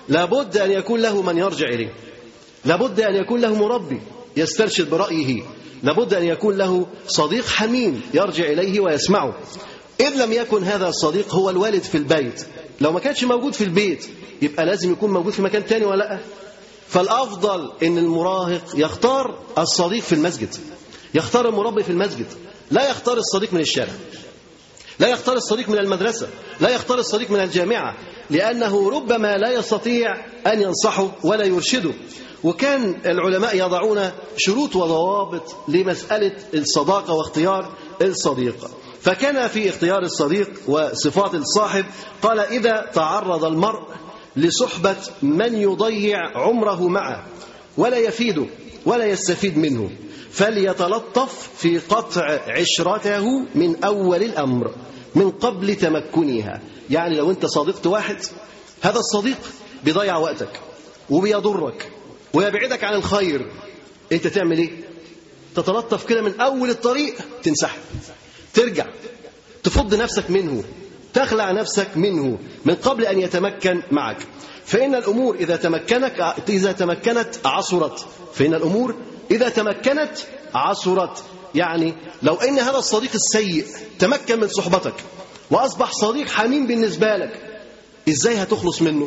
لابد أن يكون له من يرجع إليه لابد أن يكون له مربي يسترشد برأيه لابد أن يكون له صديق حميم يرجع إليه ويسمعه إن لم يكن هذا الصديق هو الوالد في البيت لو ما كانش موجود في البيت يبقى لازم يكون موجود في مكان تاني ولا لا فالأفضل أن المراهق يختار الصديق في المسجد يختار المربي في المسجد لا يختار الصديق من الشارع لا يختار الصديق من المدرسة لا يختار الصديق من الجامعة لأنه ربما لا يستطيع أن ينصحه ولا يرشده وكان العلماء يضعون شروط وضوابط لمسألة الصداقة واختيار الصديق فكان في اختيار الصديق وصفات الصاحب قال إذا تعرض المرء لصحبة من يضيع عمره معه ولا يفيده ولا يستفيد منه فليتلطف في قطع عشرته من أول الأمر من قبل تمكنها يعني لو أنت صادقت واحد هذا الصديق بيضيع وقتك وبيضرك ويبعدك عن الخير أنت تعمل إيه؟ تتلطف كده من أول الطريق تنسحب ترجع تفض نفسك منه تخلع نفسك منه من قبل أن يتمكن معك فإن الأمور إذا تمكنك إذا تمكنت عصرت فإن الأمور إذا تمكنت عصرت يعني لو أن هذا الصديق السيء تمكن من صحبتك وأصبح صديق حميم بالنسبة لك إزاي هتخلص منه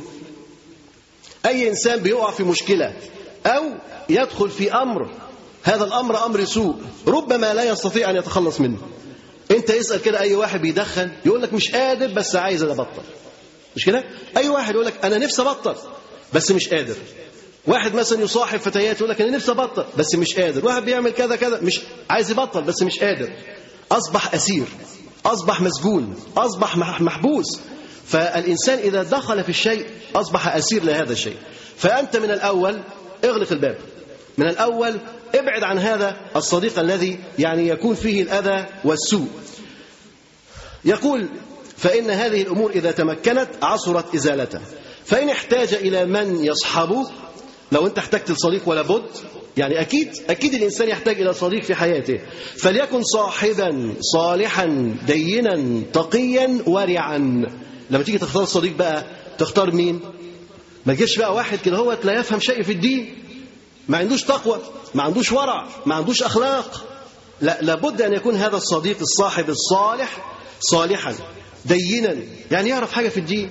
أي إنسان بيقع في مشكلة أو يدخل في أمر هذا الأمر أمر سوء ربما لا يستطيع أن يتخلص منه أنت اسأل كده أي واحد بيدخن يقول لك مش قادر بس عايز أنا أبطل مش كده أي واحد يقول لك أنا نفسي أبطل بس مش قادر واحد مثلا يصاحب فتيات يقول لك انا نفسي ابطل بس مش قادر واحد بيعمل كذا كذا مش عايز يبطل بس مش قادر اصبح اسير اصبح مسجون اصبح محبوس فالانسان اذا دخل في الشيء اصبح اسير لهذا الشيء فانت من الاول اغلق الباب من الاول ابعد عن هذا الصديق الذي يعني يكون فيه الاذى والسوء يقول فان هذه الامور اذا تمكنت عصرت ازالته فان احتاج الى من يصحبه لو انت احتجت لصديق ولا بد يعني اكيد اكيد الانسان يحتاج الى صديق في حياته فليكن صاحبا صالحا دينا تقيا ورعا لما تيجي تختار صديق بقى تختار مين ما تجيش بقى واحد كده هو لا يفهم شيء في الدين ما عندوش تقوى ما عندوش ورع ما عندوش اخلاق لا لابد ان يكون هذا الصديق الصاحب الصالح صالحا دينا يعني يعرف حاجه في الدين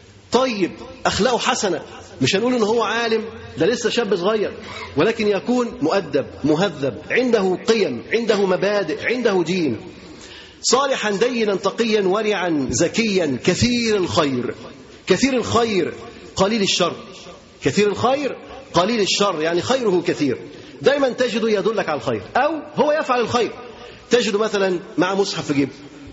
طيب اخلاقه حسنه مش هنقول ان هو عالم ده لسه شاب صغير ولكن يكون مؤدب مهذب عنده قيم عنده مبادئ عنده دين صالحا دينا تقيا ورعا زكيا كثير الخير كثير الخير قليل الشر كثير الخير قليل الشر يعني خيره كثير دايما تجده يدلك على الخير او هو يفعل الخير تجده مثلا مع مصحف في جيبه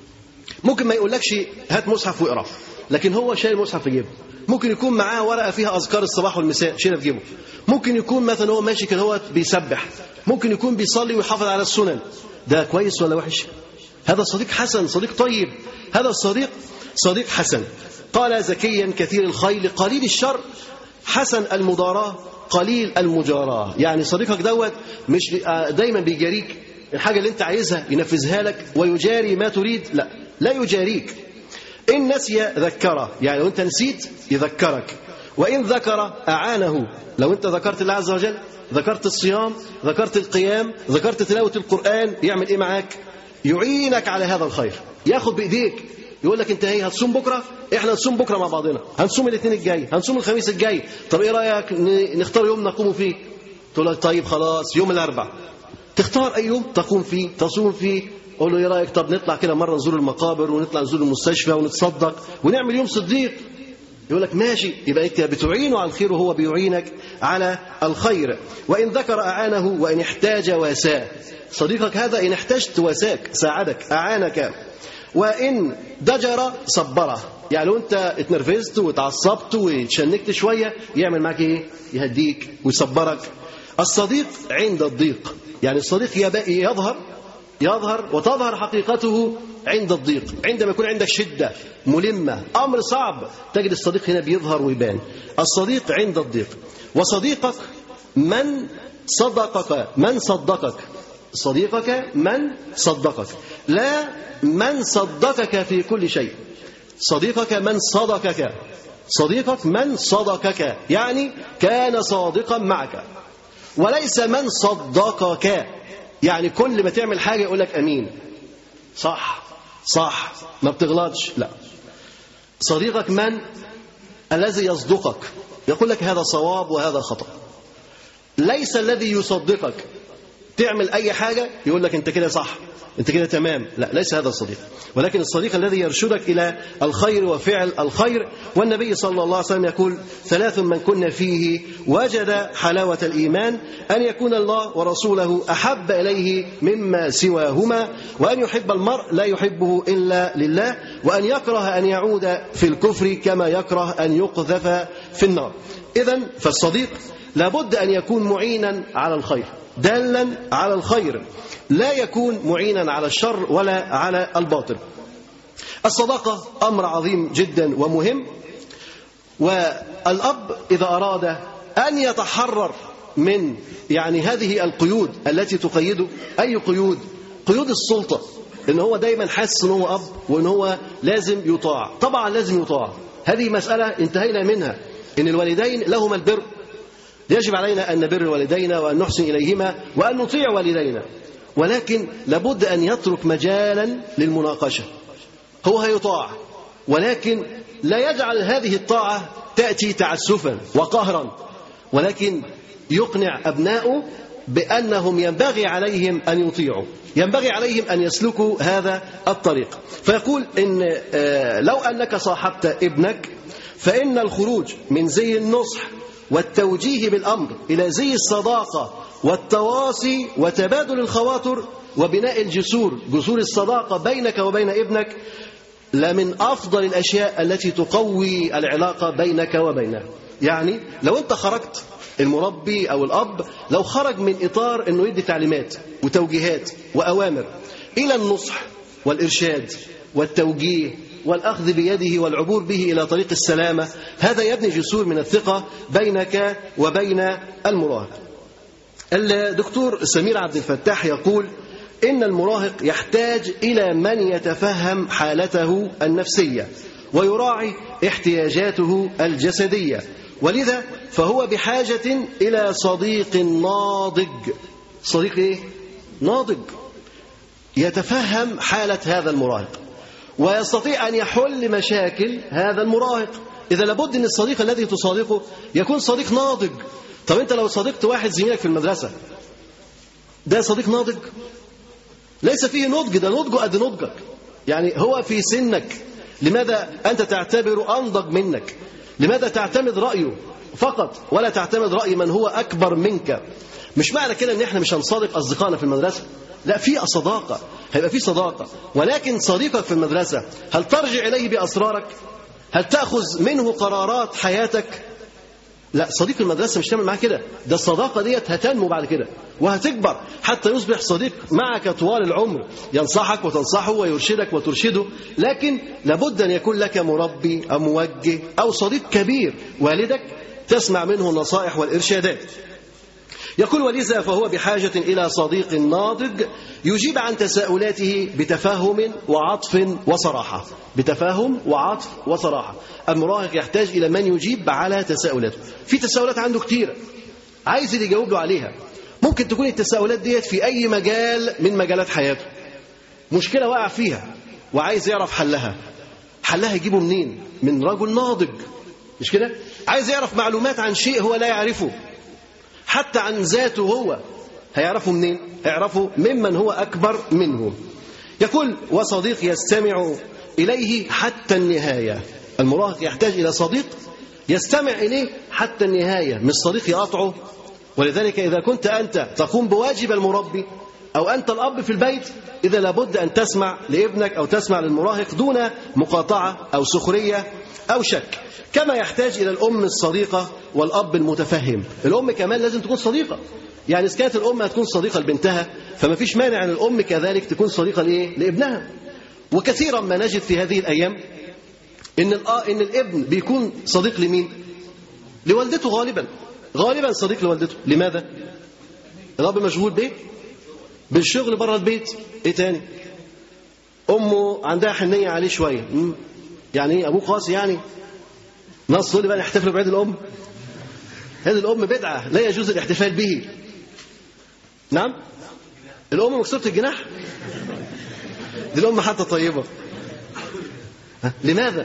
ممكن ما يقولكش هات مصحف واقرا لكن هو شايل مصحف في جيبه ممكن يكون معاه ورقه فيها اذكار الصباح والمساء شيلها في جيبه ممكن يكون مثلا هو ماشي كده هو بيسبح ممكن يكون بيصلي ويحافظ على السنن ده كويس ولا وحش هذا صديق حسن صديق طيب هذا الصديق صديق حسن قال زكيا كثير الخيل قليل الشر حسن المضاراة قليل المجاراة يعني صديقك دوت مش دايما بيجاريك الحاجة اللي انت عايزها ينفذها لك ويجاري ما تريد لا لا يجاريك إن نسي ذكره يعني لو أنت نسيت يذكرك وإن ذكر أعانه لو أنت ذكرت الله عز وجل ذكرت الصيام ذكرت القيام ذكرت تلاوة القرآن يعمل إيه معاك يعينك على هذا الخير ياخد بإيديك يقول لك انت ايه هتصوم بكره احنا هنصوم بكره مع بعضنا هنصوم الاثنين الجاي هنصوم الخميس الجاي طب ايه رايك نختار يوم نقوم فيه تقول لك طيب خلاص يوم الاربع تختار اي يوم تقوم فيه تصوم فيه قول له ايه رايك طب نطلع كده مره نزور المقابر ونطلع نزور المستشفى ونتصدق ونعمل يوم صديق يقول لك ماشي يبقى انت بتعينه على الخير وهو بيعينك على الخير وان ذكر اعانه وان احتاج واساه صديقك هذا ان احتجت واساك ساعدك اعانك وان ضجر صبره يعني لو انت اتنرفزت واتعصبت واتشنكت شويه يعمل معاك ايه يهديك ويصبرك الصديق عند الضيق يعني الصديق يظهر يظهر وتظهر حقيقته عند الضيق عندما يكون عندك شدة ملمة أمر صعب تجد الصديق هنا بيظهر ويبان الصديق عند الضيق وصديقك من صدقك من صدقك صديقك من صدقك لا من صدقك في كل شيء صديقك من صدقك صديقك من صدقك يعني كان صادقا معك وليس من صدقك يعني كل ما تعمل حاجة يقول لك أمين صح صح ما بتغلطش لا صديقك من الذي يصدقك يقول لك هذا صواب وهذا خطأ ليس الذي يصدقك تعمل أي حاجة يقول لك أنت كده صح أنت كده تمام لا ليس هذا الصديق ولكن الصديق الذي يرشدك إلى الخير وفعل الخير والنبي صلى الله عليه وسلم يقول ثلاث من كنا فيه وجد حلاوة الإيمان أن يكون الله ورسوله أحب إليه مما سواهما وأن يحب المرء لا يحبه إلا لله وأن يكره أن يعود في الكفر كما يكره أن يقذف في النار إذا فالصديق لابد أن يكون معينا على الخير دالا على الخير لا يكون معينا على الشر ولا على الباطل الصداقة أمر عظيم جدا ومهم والأب إذا أراد أن يتحرر من يعني هذه القيود التي تقيده أي قيود قيود السلطة إن هو دايما حاسس إن هو أب وإن هو لازم يطاع طبعا لازم يطاع هذه مسألة انتهينا منها إن الوالدين لهما البر يجب علينا أن نبر والدينا وأن نحسن إليهما وأن نطيع والدينا ولكن لابد أن يترك مجالا للمناقشة هو هيطاع ولكن لا يجعل هذه الطاعة تأتي تعسفا وقهرا ولكن يقنع أبناؤه بأنهم ينبغي عليهم أن يطيعوا ينبغي عليهم أن يسلكوا هذا الطريق فيقول إن لو أنك صاحبت ابنك فإن الخروج من زي النصح والتوجيه بالأمر إلى زي الصداقة والتواصي وتبادل الخواطر وبناء الجسور جسور الصداقة بينك وبين ابنك لمن أفضل الأشياء التي تقوي العلاقة بينك وبينه يعني لو أنت خرجت المربي أو الأب لو خرج من إطار أنه يدي تعليمات وتوجيهات وأوامر إلى النصح والإرشاد والتوجيه والأخذ بيده والعبور به إلى طريق السلامة هذا يبني جسور من الثقة بينك وبين المراهق الدكتور سمير عبد الفتاح يقول إن المراهق يحتاج إلى من يتفهم حالته النفسية ويراعي احتياجاته الجسدية ولذا فهو بحاجة إلى صديق ناضج صديق إيه؟ ناضج يتفهم حالة هذا المراهق ويستطيع أن يحل مشاكل هذا المراهق إذا لابد أن الصديق الذي تصادقه يكون صديق ناضج طب أنت لو صديقت واحد زميلك في المدرسة ده صديق ناضج ليس فيه نضج ده نضجه قد نضجك يعني هو في سنك لماذا أنت تعتبره أنضج منك لماذا تعتمد رأيه فقط ولا تعتمد رأي من هو أكبر منك مش معنى كده ان احنا مش هنصادق اصدقائنا في المدرسه لا في صداقه هيبقى في صداقه ولكن صديقك في المدرسه هل ترجع اليه باسرارك هل تاخذ منه قرارات حياتك لا صديق المدرسه مش تعمل معاه كده ده الصداقه ديت هتنمو بعد كده وهتكبر حتى يصبح صديق معك طوال العمر ينصحك وتنصحه ويرشدك وترشده لكن لابد ان يكون لك مربي او موجه او صديق كبير والدك تسمع منه النصائح والارشادات يقول ولذا فهو بحاجة إلى صديق ناضج يجيب عن تساؤلاته بتفاهم وعطف وصراحة بتفاهم وعطف وصراحة المراهق يحتاج إلى من يجيب على تساؤلاته في تساؤلات عنده كتيرة عايز اللي يجاوب له عليها ممكن تكون التساؤلات ديت في أي مجال من مجالات حياته مشكلة وقع فيها وعايز يعرف حلها حلها يجيبه منين من رجل ناضج مش كده عايز يعرف معلومات عن شيء هو لا يعرفه حتى عن ذاته هو هيعرفه منين هيعرفه ممن هو أكبر منه يقول وصديق يستمع إليه حتى النهاية المراهق يحتاج إلى صديق يستمع إليه حتى النهاية مش صديق يقطعه ولذلك إذا كنت أنت تقوم بواجب المربي أو أنت الأب في البيت إذا لابد أن تسمع لابنك أو تسمع للمراهق دون مقاطعة أو سخرية أو شك كما يحتاج إلى الأم الصديقة والأب المتفهم الأم كمان لازم تكون صديقة يعني إذا كانت الأم هتكون صديقة لبنتها فما فيش مانع أن الأم كذلك تكون صديقة لإيه؟ لابنها وكثيرا ما نجد في هذه الأيام إن إن الابن بيكون صديق لمين؟ لوالدته غالبا غالبا صديق لوالدته لماذا؟ الأب مشغول بإيه؟ بالشغل بره البيت إيه تاني؟ أمه عندها حنية عليه شوية يعني إيه أبوه قاسي يعني ناس تقول لي بقى نحتفل بعيد الام عيد الام بدعه لا يجوز الاحتفال به نعم الام مكسوره الجناح دي الام حتى طيبه ها؟ لماذا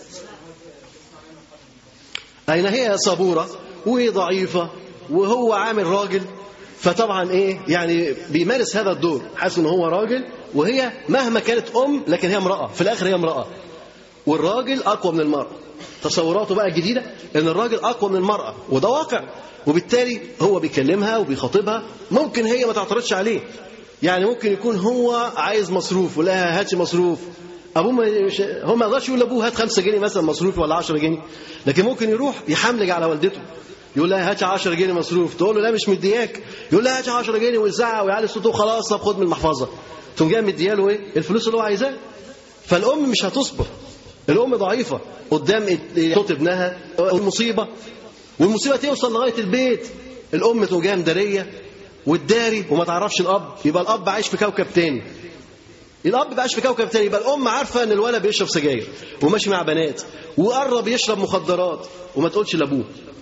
اين هي صبوره وضعيفه وهو عامل راجل فطبعا ايه يعني بيمارس هذا الدور حاسس ان هو راجل وهي مهما كانت ام لكن هي امراه في الاخر هي امراه والراجل اقوى من المراه تصوراته بقى الجديده ان الراجل اقوى من المراه وده واقع وبالتالي هو بيكلمها وبيخاطبها ممكن هي ما تعترضش عليه يعني ممكن يكون هو عايز مصروف ولا هاتش مصروف ابوه ما- مش هو ما يقدرش يقول لابوه هات 5 جنيه مثلا مصروف ولا 10 جنيه لكن ممكن يروح يحملج على والدته يقول لها هات 10 جنيه مصروف تقول له لا مش مدياك يقول لها هات 10 جنيه ويزعق ويعلي صوته وخلاص طب خد من المحفظه تقوم جاي مدياله ايه الفلوس اللي هو عايزاها فالام مش هتصبر الام ضعيفه قدام صوت ابنها المصيبه والمصيبه توصل لغايه البيت الام تقوم جايه مداريه والداري وما تعرفش الاب يبقى الاب عايش في كوكب تاني الاب بقاش في كوكب تاني يبقى الام عارفه ان الولد بيشرب سجاير وماشي مع بنات وقرب يشرب مخدرات وما تقولش لابوه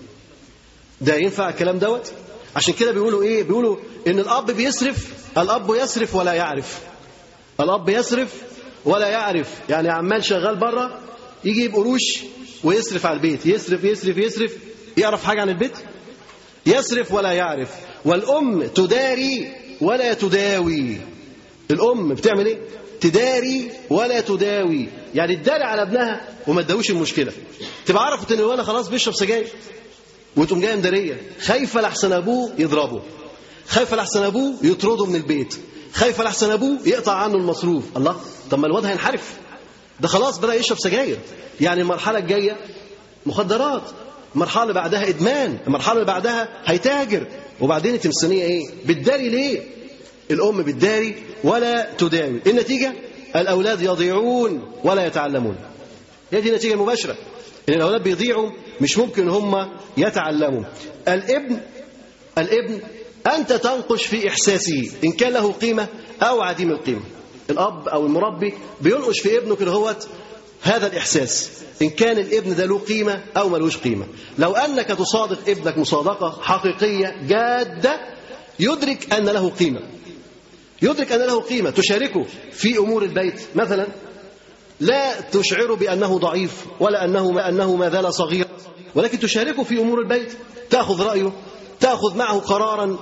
ده ينفع الكلام دوت عشان كده بيقولوا ايه بيقولوا ان الاب بيسرف الاب يسرف ولا يعرف الاب يسرف ولا يعرف يعني عمال شغال بره يجيب قروش ويصرف على البيت يصرف يصرف يصرف يعرف حاجه عن البيت يسرف ولا يعرف والام تداري ولا تداوي الام بتعمل ايه تداري ولا تداوي يعني تداري على ابنها وما تداويش المشكله تبقى عرفت ان الولد خلاص بيشرب سجاير وتقوم جايه مداريه خايفه لحسن ابوه يضربه خايفه لحسن ابوه يطرده من البيت خايفه لحسن ابوه يقطع عنه المصروف الله طب ما الواد هينحرف ده خلاص بدا يشرب سجاير يعني المرحله الجايه مخدرات المرحله اللي بعدها ادمان المرحله اللي بعدها هيتاجر وبعدين انت مستنيه ايه بتداري ليه الام بتداري ولا تداوي النتيجه الاولاد يضيعون ولا يتعلمون هي دي النتيجه المباشره ان الاولاد بيضيعوا مش ممكن هم يتعلموا الابن الابن انت تنقش في احساسه ان كان له قيمه او عديم القيمه الاب او المربي بينقش في ابنه كده هوت هذا الاحساس ان كان الابن ده له قيمه او ملوش قيمه لو انك تصادق ابنك مصادقه حقيقيه جاده يدرك ان له قيمه يدرك ان له قيمه تشاركه في امور البيت مثلا لا تشعره بانه ضعيف ولا انه ما انه ما زال صغير ولكن تشاركه في امور البيت تاخذ رايه تاخذ معه قرارا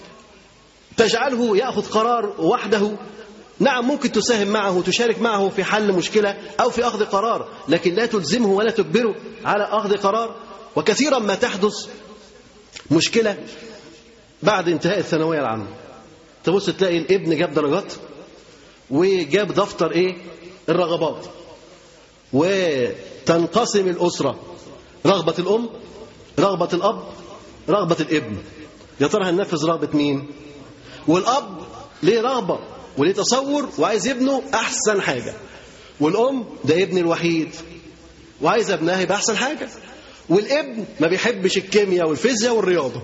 تجعله ياخذ قرار وحده نعم ممكن تساهم معه تشارك معه في حل مشكله او في اخذ قرار لكن لا تلزمه ولا تجبره على اخذ قرار وكثيرا ما تحدث مشكله بعد انتهاء الثانويه العامه تبص تلاقي الابن جاب درجات وجاب دفتر ايه الرغبات وتنقسم الاسره رغبه الام رغبه الاب رغبه الابن يا ترى هننفذ رغبه مين والاب ليه رغبه وليه تصور وعايز ابنه احسن حاجه والام ده ابني الوحيد وعايز ابنها يبقى احسن حاجه والابن ما بيحبش الكيمياء والفيزياء والرياضه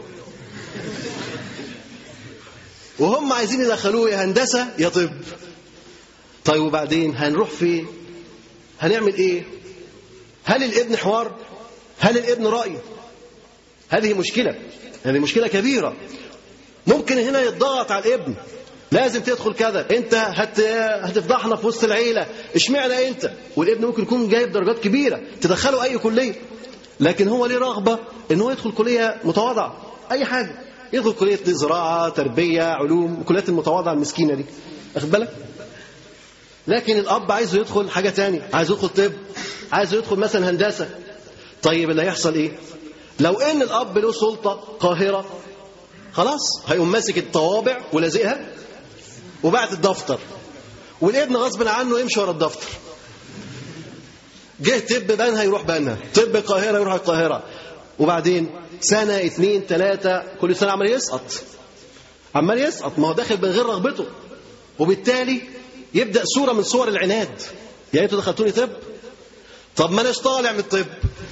وهم عايزين يدخلوه يا هندسه يا طب طيب وبعدين هنروح فين هنعمل ايه هل الابن حوار هل الابن راي هذه مشكله هذه مشكله كبيره ممكن هنا يتضغط على الابن لازم تدخل كذا انت هت... هتفضحنا في وسط العيله اشمعنى انت والابن ممكن يكون جايب درجات كبيره تدخله اي كليه لكن هو ليه رغبه ان هو يدخل كليه متواضعه اي حاجه يدخل كليه زراعه تربيه علوم الكليات المتواضعه المسكينه دي واخد بالك لكن الاب عايزه يدخل حاجه تانية عايز يدخل طب عايز يدخل مثلا هندسه طيب اللي هيحصل ايه لو ان الاب له سلطه قاهره خلاص هيقوم ماسك الطوابع ولازقها وبعت الدفتر والابن غصب عنه يمشي ورا الدفتر جه طب بنها يروح بنها طب القاهره يروح القاهره وبعدين سنه اتنين تلاته كل سنه عمال يسقط عمال يسقط ما هو داخل من غير رغبته وبالتالي يبدا صوره من صور العناد يعني انتوا دخلتوني طب طب ما اناش طالع من الطب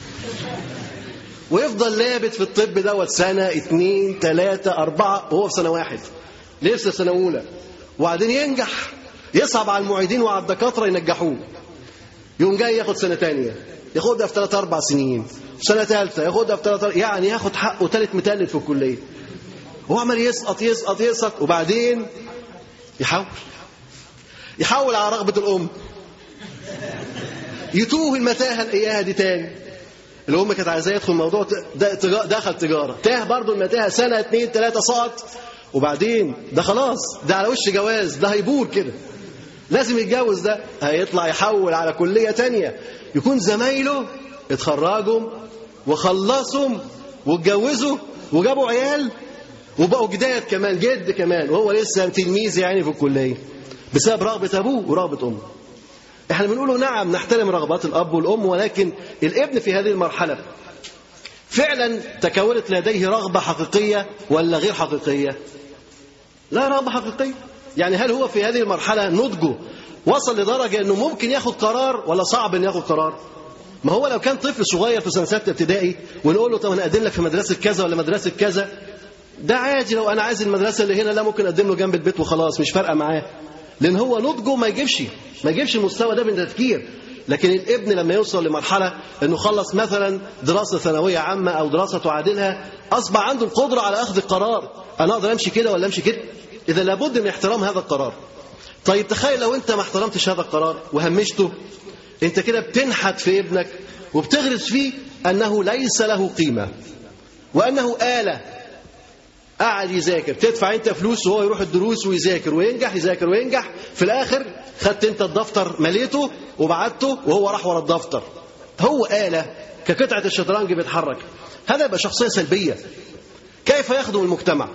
ويفضل لابت في الطب دوت سنه اتنين تلاته اربعه وهو في سنه واحد لسه سنه اولى وبعدين ينجح يصعب على المعيدين وعلى الدكاتره ينجحوه يقوم جاي ياخد سنه تانية ياخدها في ثلاث اربع سنين سنه ثالثه ياخدها في ثلاثه يعني ياخد حقه ثالث متلت في الكليه هو عمال يسقط يسقط يسقط وبعدين يحول يحول على رغبه الام يتوه المتاهه الاياها دي تاني الام كانت عايزاه يدخل الموضوع دخل تجاره تاه برضه المتاهه سنه اثنين ثلاثه سقط وبعدين ده خلاص ده على وش جواز ده هيبور كده لازم يتجوز ده هيطلع يحول على كليه تانية يكون زمايله اتخرجوا وخلصوا واتجوزوا وجابوا عيال وبقوا جداد كمان جد كمان وهو لسه تلميذ يعني في الكليه بسبب رغبه ابوه ورغبه امه احنا بنقول نعم نحترم رغبات الاب والام ولكن الابن في هذه المرحله فعلا تكونت لديه رغبه حقيقيه ولا غير حقيقيه لا رغبه حقيقيه يعني هل هو في هذه المرحله نضجه وصل لدرجه انه ممكن ياخد قرار ولا صعب انه ياخد قرار ما هو لو كان طفل صغير في سنه سته ابتدائي ونقول له طب انا اقدم لك في مدرسه كذا ولا مدرسه كذا ده عادي لو انا عايز المدرسه اللي هنا لا ممكن اقدم له جنب البيت وخلاص مش فارقه معاه لان هو نضجه ما يجيبش ما يجيبش المستوى ده من التفكير لكن الابن لما يوصل لمرحله انه خلص مثلا دراسه ثانويه عامه او دراسه تعادلها اصبح عنده القدره على اخذ القرار انا اقدر امشي كده ولا امشي كده اذا لابد من احترام هذا القرار طيب تخيل لو انت ما احترمتش هذا القرار وهمشته انت كده بتنحت في ابنك وبتغرس فيه انه ليس له قيمه وانه اله قعد يذاكر تدفع انت فلوس وهو يروح الدروس ويذاكر وينجح يذاكر وينجح في الاخر خدت انت الدفتر مليته وبعته وهو راح ورا الدفتر هو آلة كقطعة الشطرنج بيتحرك هذا يبقى شخصية سلبية كيف يخدم المجتمع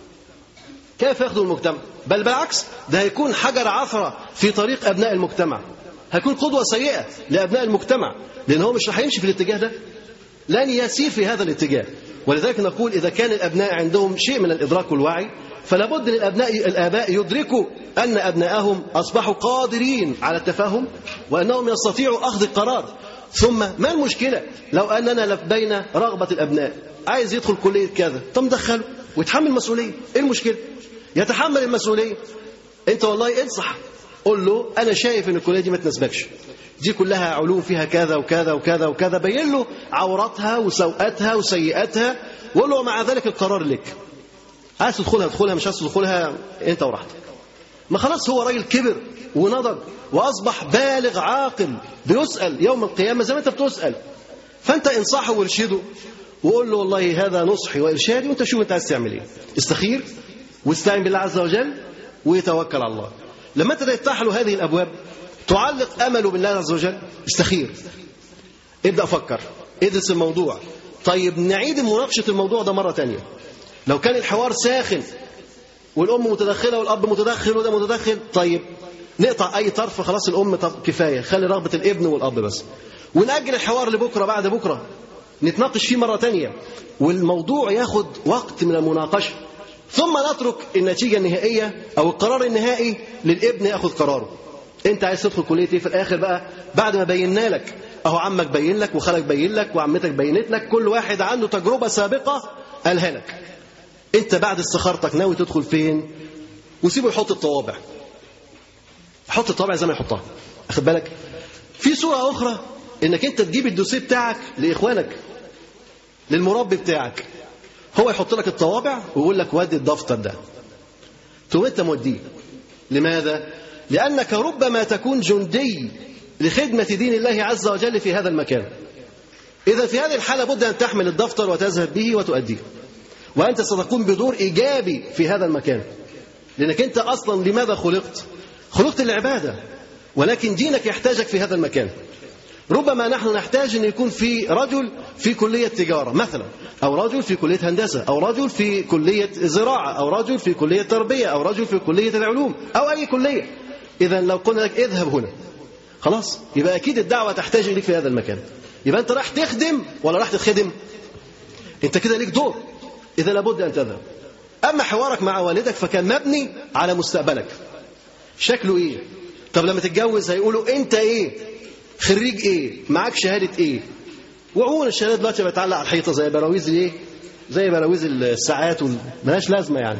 كيف يخدم المجتمع بل بالعكس ده هيكون حجر عثرة في طريق أبناء المجتمع هيكون قدوة سيئة لأبناء المجتمع لأن هو مش راح يمشي في الاتجاه ده لن يسير في هذا الاتجاه ولذلك نقول إذا كان الأبناء عندهم شيء من الإدراك والوعي فلا بد للأبناء الآباء يدركوا أن أبنائهم أصبحوا قادرين على التفاهم وأنهم يستطيعوا أخذ القرار ثم ما المشكلة لو أننا لبينا رغبة الأبناء عايز يدخل كلية كذا طب دخله ويتحمل مسؤولية إيه المشكلة يتحمل المسؤولية أنت والله انصح قول له أنا شايف أن الكلية دي ما تناسبكش دي كلها علوم فيها كذا وكذا وكذا وكذا بين له عوراتها وسوءاتها وسيئاتها وقول له مع ذلك القرار لك عايز تدخلها تدخلها مش عايز تدخلها انت وراحتك ما خلاص هو راجل كبر ونضج واصبح بالغ عاقل بيسال يوم القيامه زي ما انت بتسال فانت انصحه وارشده وقول له والله هذا نصحي وارشادي وانت شوف انت عايز تعمل ايه استخير واستعن بالله عز وجل ويتوكل على الله لما انت تفتح له هذه الابواب تعلق امله بالله عز وجل استخير ابدا فكر ادرس الموضوع طيب نعيد مناقشه الموضوع ده مره تانية لو كان الحوار ساخن والام متدخله والاب متدخل وده متدخل طيب نقطع اي طرف خلاص الام طب كفايه خلي رغبه الابن والاب بس ونأجل الحوار لبكره بعد بكره نتناقش فيه مره تانية والموضوع ياخد وقت من المناقشه ثم نترك النتيجه النهائيه او القرار النهائي للابن ياخذ قراره انت عايز تدخل كليه ايه في الاخر بقى بعد ما بينا لك اهو عمك بين لك وخالك بين لك وعمتك بينت لك كل واحد عنده تجربه سابقه قالها لك انت بعد استخارتك ناوي تدخل فين وسيبه يحط الطوابع حط الطوابع زي ما يحطها اخد بالك في صوره اخرى انك انت تجيب الدوسيه بتاعك لاخوانك للمربي بتاعك هو يحط لك الطوابع ويقول لك ودي الدفتر ده تقوم انت موديه لماذا لانك ربما تكون جندي لخدمه دين الله عز وجل في هذا المكان اذا في هذه الحاله بد ان تحمل الدفتر وتذهب به وتؤديه وأنت ستقوم بدور إيجابي في هذا المكان لأنك أنت أصلا لماذا خلقت خلقت للعبادة ولكن دينك يحتاجك في هذا المكان ربما نحن نحتاج أن يكون في رجل في كلية تجارة مثلا أو رجل في كلية هندسة أو رجل في كلية زراعة أو رجل في كلية تربية أو رجل في كلية العلوم أو أي كلية إذا لو قلنا لك اذهب هنا خلاص يبقى أكيد الدعوة تحتاج إليك في هذا المكان يبقى أنت راح تخدم ولا راح تخدم أنت كده ليك دور إذا لابد أن تذهب أما حوارك مع والدك فكان مبني على مستقبلك شكله إيه طب لما تتجوز هيقولوا أنت إيه خريج إيه معاك شهادة إيه وعموما الشهادات دلوقتي بتعلق على الحيطة زي براويز إيه زي براويز الساعات ملهاش لازمة يعني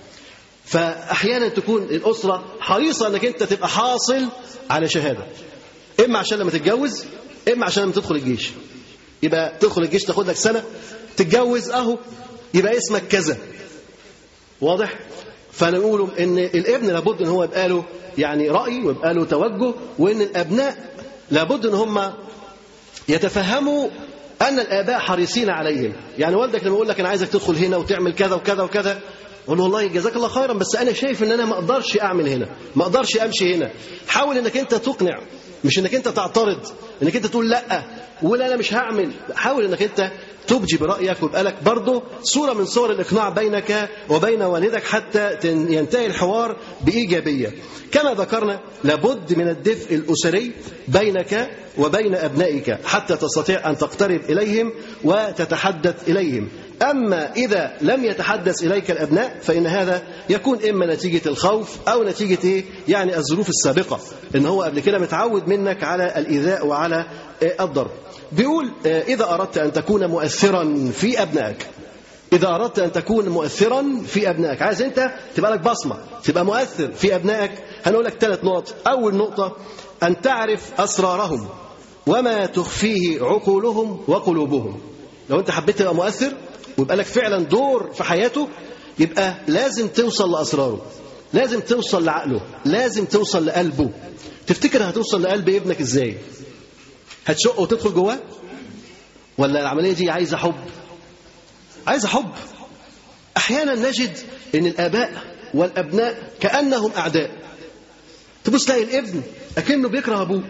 فأحيانا تكون الأسرة حريصة أنك أنت تبقى حاصل على شهادة إما عشان لما تتجوز إما عشان لما تدخل الجيش يبقى تدخل الجيش تاخد لك سنه تتجوز اهو يبقى اسمك كذا واضح فنقول ان الابن لابد ان هو يبقى له يعني راي ويبقى له توجه وان الابناء لابد ان هم يتفهموا ان الاباء حريصين عليهم يعني والدك لما يقول لك انا عايزك تدخل هنا وتعمل كذا وكذا وكذا قول له والله جزاك الله خيرا بس انا شايف ان انا ما اقدرش اعمل هنا ما اقدرش امشي هنا حاول انك انت تقنع مش انك انت تعترض انك انت تقول لا ولا انا مش هعمل حاول انك انت تبجي برايك ويبقى لك برضه صوره من صور الاقناع بينك وبين والدك حتى تن- ينتهي الحوار بايجابيه كما ذكرنا لابد من الدفء الاسري بينك وبين ابنائك حتى تستطيع ان تقترب اليهم وتتحدث اليهم اما اذا لم يتحدث اليك الابناء فان هذا يكون اما نتيجه الخوف او نتيجه ايه يعني الظروف السابقه ان هو قبل كده متعود منك على الايذاء وعلى آه، الضرب بيقول آه، اذا اردت ان تكون مؤثرا في ابنائك إذا أردت أن تكون مؤثرا في أبنائك عايز أنت تبقى لك بصمة تبقى مؤثر في أبنائك هنقول لك ثلاث نقط أول نقطة أن تعرف أسرارهم وما تخفيه عقولهم وقلوبهم لو أنت حبيت تبقى مؤثر ويبقى لك فعلا دور في حياته يبقى لازم توصل لأسراره لازم توصل لعقله لازم توصل لقلبه تفتكر هتوصل لقلب ابنك ازاي هتشقه وتدخل جواه ولا العملية دي عايزة حب عايز حب احيانا نجد ان الاباء والابناء كانهم اعداء تبص تلاقي الابن اكنه بيكره ابوه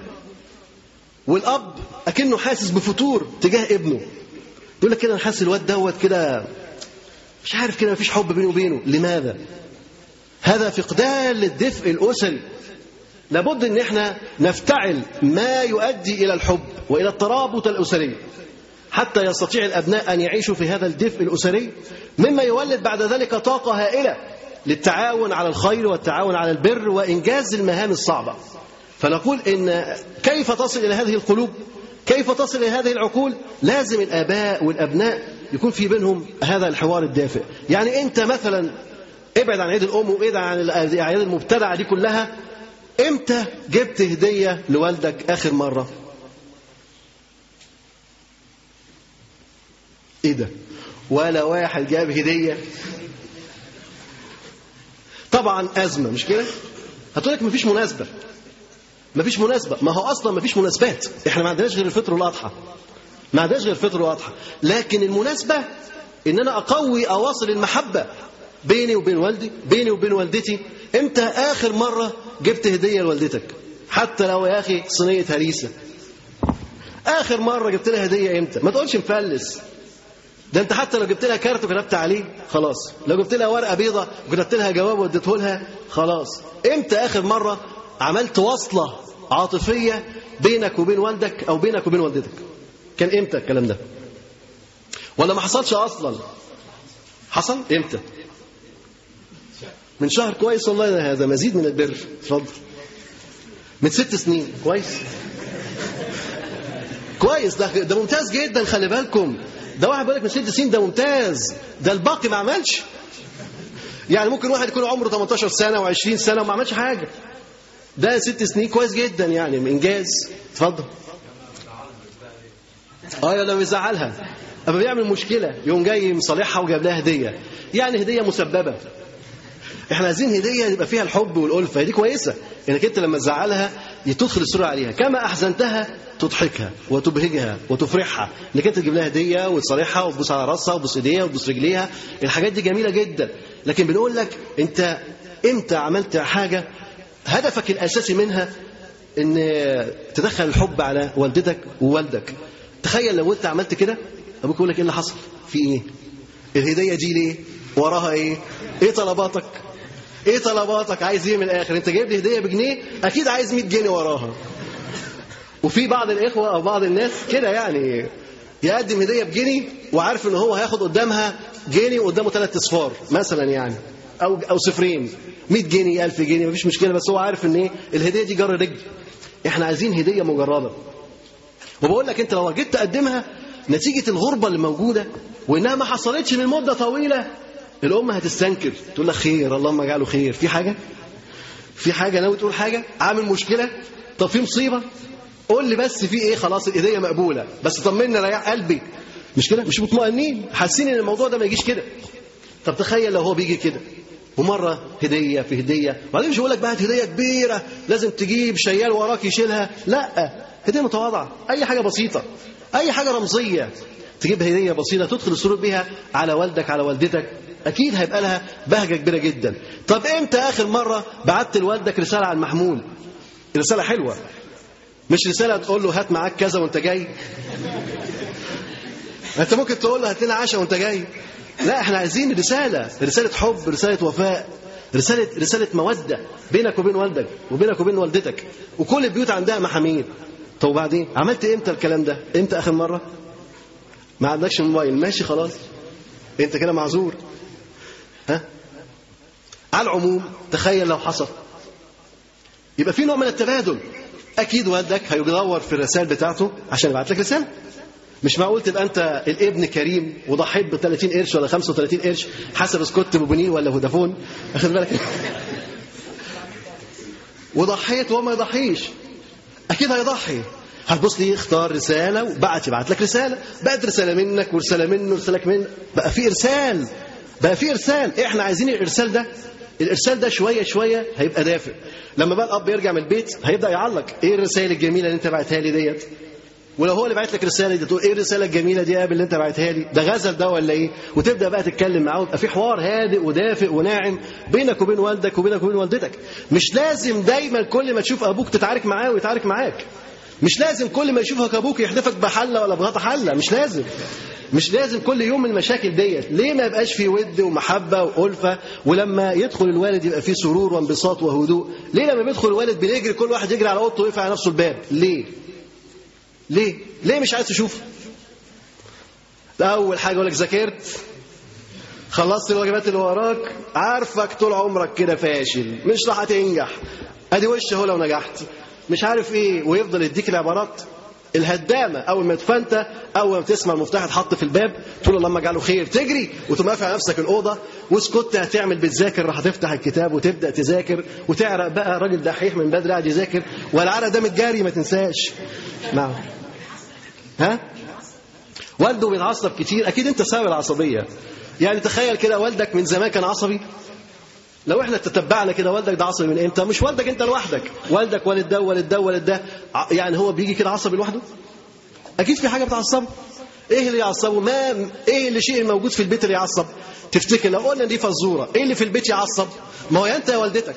والاب اكنه حاسس بفتور تجاه ابنه يقول لك كده انا حاسس الواد دوت كده مش عارف كده مفيش حب بينه وبينه لماذا هذا فقدان للدفء الاسري لابد ان احنا نفتعل ما يؤدي الى الحب والى الترابط الاسري حتى يستطيع الأبناء أن يعيشوا في هذا الدفء الأسري مما يولد بعد ذلك طاقة هائلة للتعاون على الخير والتعاون على البر وإنجاز المهام الصعبة فنقول إن كيف تصل إلى هذه القلوب كيف تصل إلى هذه العقول لازم الآباء والأبناء يكون في بينهم هذا الحوار الدافئ يعني أنت مثلا ابعد عن عيد الأم وابعد عن الأعياد المبتدعة دي كلها امتى جبت هدية لوالدك آخر مرة ايه ده ولا واحد جاب هديه طبعا ازمه مش كده هتقول لك مفيش مناسبه مفيش مناسبه ما هو اصلا مفيش مناسبات احنا ما عندناش غير الفطر والاضحى ما عندناش غير الفطر والاضحى لكن المناسبه ان انا اقوي اواصل المحبه بيني وبين والدي بيني وبين والدتي امتى اخر مره جبت هديه لوالدتك حتى لو يا اخي صينيه هريسه اخر مره جبت لها هديه امتى ما تقولش مفلس ده انت حتى لو جبت لها كارت وكتبت عليه خلاص لو جبت لها ورقه بيضه وكتبت لها جواب واديته لها خلاص امتى اخر مره عملت وصله عاطفيه بينك وبين والدك او بينك وبين والدتك كان امتى الكلام ده ولا ما حصلش اصلا حصل امتى من شهر كويس والله ده هذا مزيد من البر اتفضل من ست سنين كويس كويس ده ده ممتاز جدا خلي بالكم ده واحد بيقول لك من ست سنين ده ممتاز ده الباقي ما عملش يعني ممكن واحد يكون عمره 18 سنه و20 سنه وما عملش حاجه ده ست سنين كويس جدا يعني انجاز اتفضل اه لو يزعلها اما بيعمل مشكله يقوم جاي مصالحها وجاب لها هديه يعني هديه مسببه احنا عايزين هديه يبقى فيها الحب والالفه دي كويسه انك انت لما تزعلها تدخل السرور عليها كما احزنتها تضحكها وتبهجها وتفرحها انك انت تجيب لها هديه وتصالحها وتبوس على راسها وتبوس ايديها وتبوس رجليها الحاجات دي جميله جدا لكن بنقول لك انت امتى عملت حاجه هدفك الاساسي منها ان تدخل الحب على والدتك ووالدك تخيل لو انت عملت كده ابوك يقول لك ايه اللي حصل في ايه الهديه دي ليه وراها ايه ايه طلباتك ايه طلباتك عايز ايه من الاخر انت جايب لي هديه بجنيه اكيد عايز 100 جنيه وراها وفي بعض الاخوه او بعض الناس كده يعني يقدم هديه بجنيه وعارف ان هو هياخد قدامها جنيه وقدامه ثلاث اصفار مثلا يعني او او صفرين 100 جنيه 1000 جنيه مفيش مشكله بس هو عارف ان ايه الهديه دي جر رجل احنا عايزين هديه مجرده وبقول لك انت لو جيت تقدمها نتيجه الغربه اللي موجوده وانها ما حصلتش من مده طويله الام هتستنكر تقول لك خير اللهم اجعله خير في حاجه في حاجه ناوي تقول حاجه عامل مشكله طب في مصيبه قول لي بس في ايه خلاص الهديه مقبوله بس طمنا ريح قلبي مش كده مش مطمئنين حاسين ان الموضوع ده ما يجيش كده طب تخيل لو هو بيجي كده ومره هديه في هديه وبعدين مش بقول لك بقى هديه كبيره لازم تجيب شيال وراك يشيلها لا هديه متواضعه اي حاجه بسيطه اي حاجه رمزيه تجيب هديه بسيطه تدخل السرور بيها على والدك على والدتك اكيد هيبقى لها بهجه كبيره جدا طب امتى اخر مره بعت لوالدك رساله على المحمول رساله حلوه مش رساله تقول له هات معاك كذا وانت جاي انت ممكن تقول له هات لنا عشاء وانت جاي لا احنا عايزين رساله رساله حب رساله وفاء رساله رساله موده بينك وبين والدك وبينك وبين والدتك وكل البيوت عندها محامير طب وبعدين عملت امتى الكلام ده امتى اخر مره ما عندكش موبايل ماشي خلاص انت كده معذور ها على العموم تخيل لو حصل يبقى في نوع من التبادل اكيد والدك هيدور في الرسائل بتاعته عشان يبعت لك رساله مش معقول تبقى انت الابن كريم وضحيت ب 30 قرش ولا 35 قرش حسب اسكت بوبونيل ولا فودافون واخد بالك وضحيت وهو ما يضحيش اكيد هيضحي هتبص لي اختار رساله وبعت يبعت لك رساله بقت رساله منك ورساله منه ورسالك منه بقى في ارسال بقى في ارسال احنا عايزين الارسال ده الارسال ده شويه شويه هيبقى دافئ لما بقى الاب يرجع من البيت هيبدا يعلق ايه الرسائل الجميله اللي انت بعتها لي ديت ولو هو اللي بعت لك رساله دي تقول ايه الرساله الجميله دي يا ابني اللي انت بعتها لي ده غزل ده ولا ايه وتبدا بقى تتكلم معاه ويبقى في حوار هادئ ودافئ وناعم بينك وبين والدك وبينك وبين والدتك مش لازم دايما كل ما تشوف ابوك تتعارك معاه ويتعارك معاك مش لازم كل ما يشوفك ابوك يحدفك بحله ولا بغطا حله مش لازم مش لازم كل يوم المشاكل ديت ليه ما يبقاش في ود ومحبه والفه ولما يدخل الوالد يبقى فيه سرور وانبساط وهدوء ليه لما بيدخل الوالد بنجري كل واحد يجري على اوضته ويقفل على نفسه الباب ليه ليه ليه مش عايز تشوفه اول حاجه يقول لك ذاكرت خلصت الواجبات اللي وراك عارفك طول عمرك كده فاشل مش راح هتنجح ادي وش اهو لو نجحت مش عارف ايه ويفضل يديك العبارات الهدامه اول ما تفنت اول ما تسمع المفتاح اتحط في الباب تقول اللهم اجعله خير تجري وتقوم قافل على نفسك الاوضه واسكت هتعمل بتذاكر راح تفتح الكتاب وتبدا تذاكر وتعرق بقى راجل دحيح من بدري قاعد يذاكر والعرق ده متجاري ما تنساش نعم ها والده بيتعصب كتير اكيد انت سبب العصبيه يعني تخيل كده والدك من زمان كان عصبي لو احنا تتبعنا كده والدك ده عصبي من امتى مش والدك انت لوحدك والدك والد ده والد ده والد ده يعني هو بيجي كده عصبي لوحده اكيد في حاجه بتعصبه ايه اللي يعصبه ما ايه اللي شيء الموجود في البيت اللي يعصب تفتكر لو قلنا دي فزوره ايه اللي في البيت يعصب ما هو يا انت يا والدتك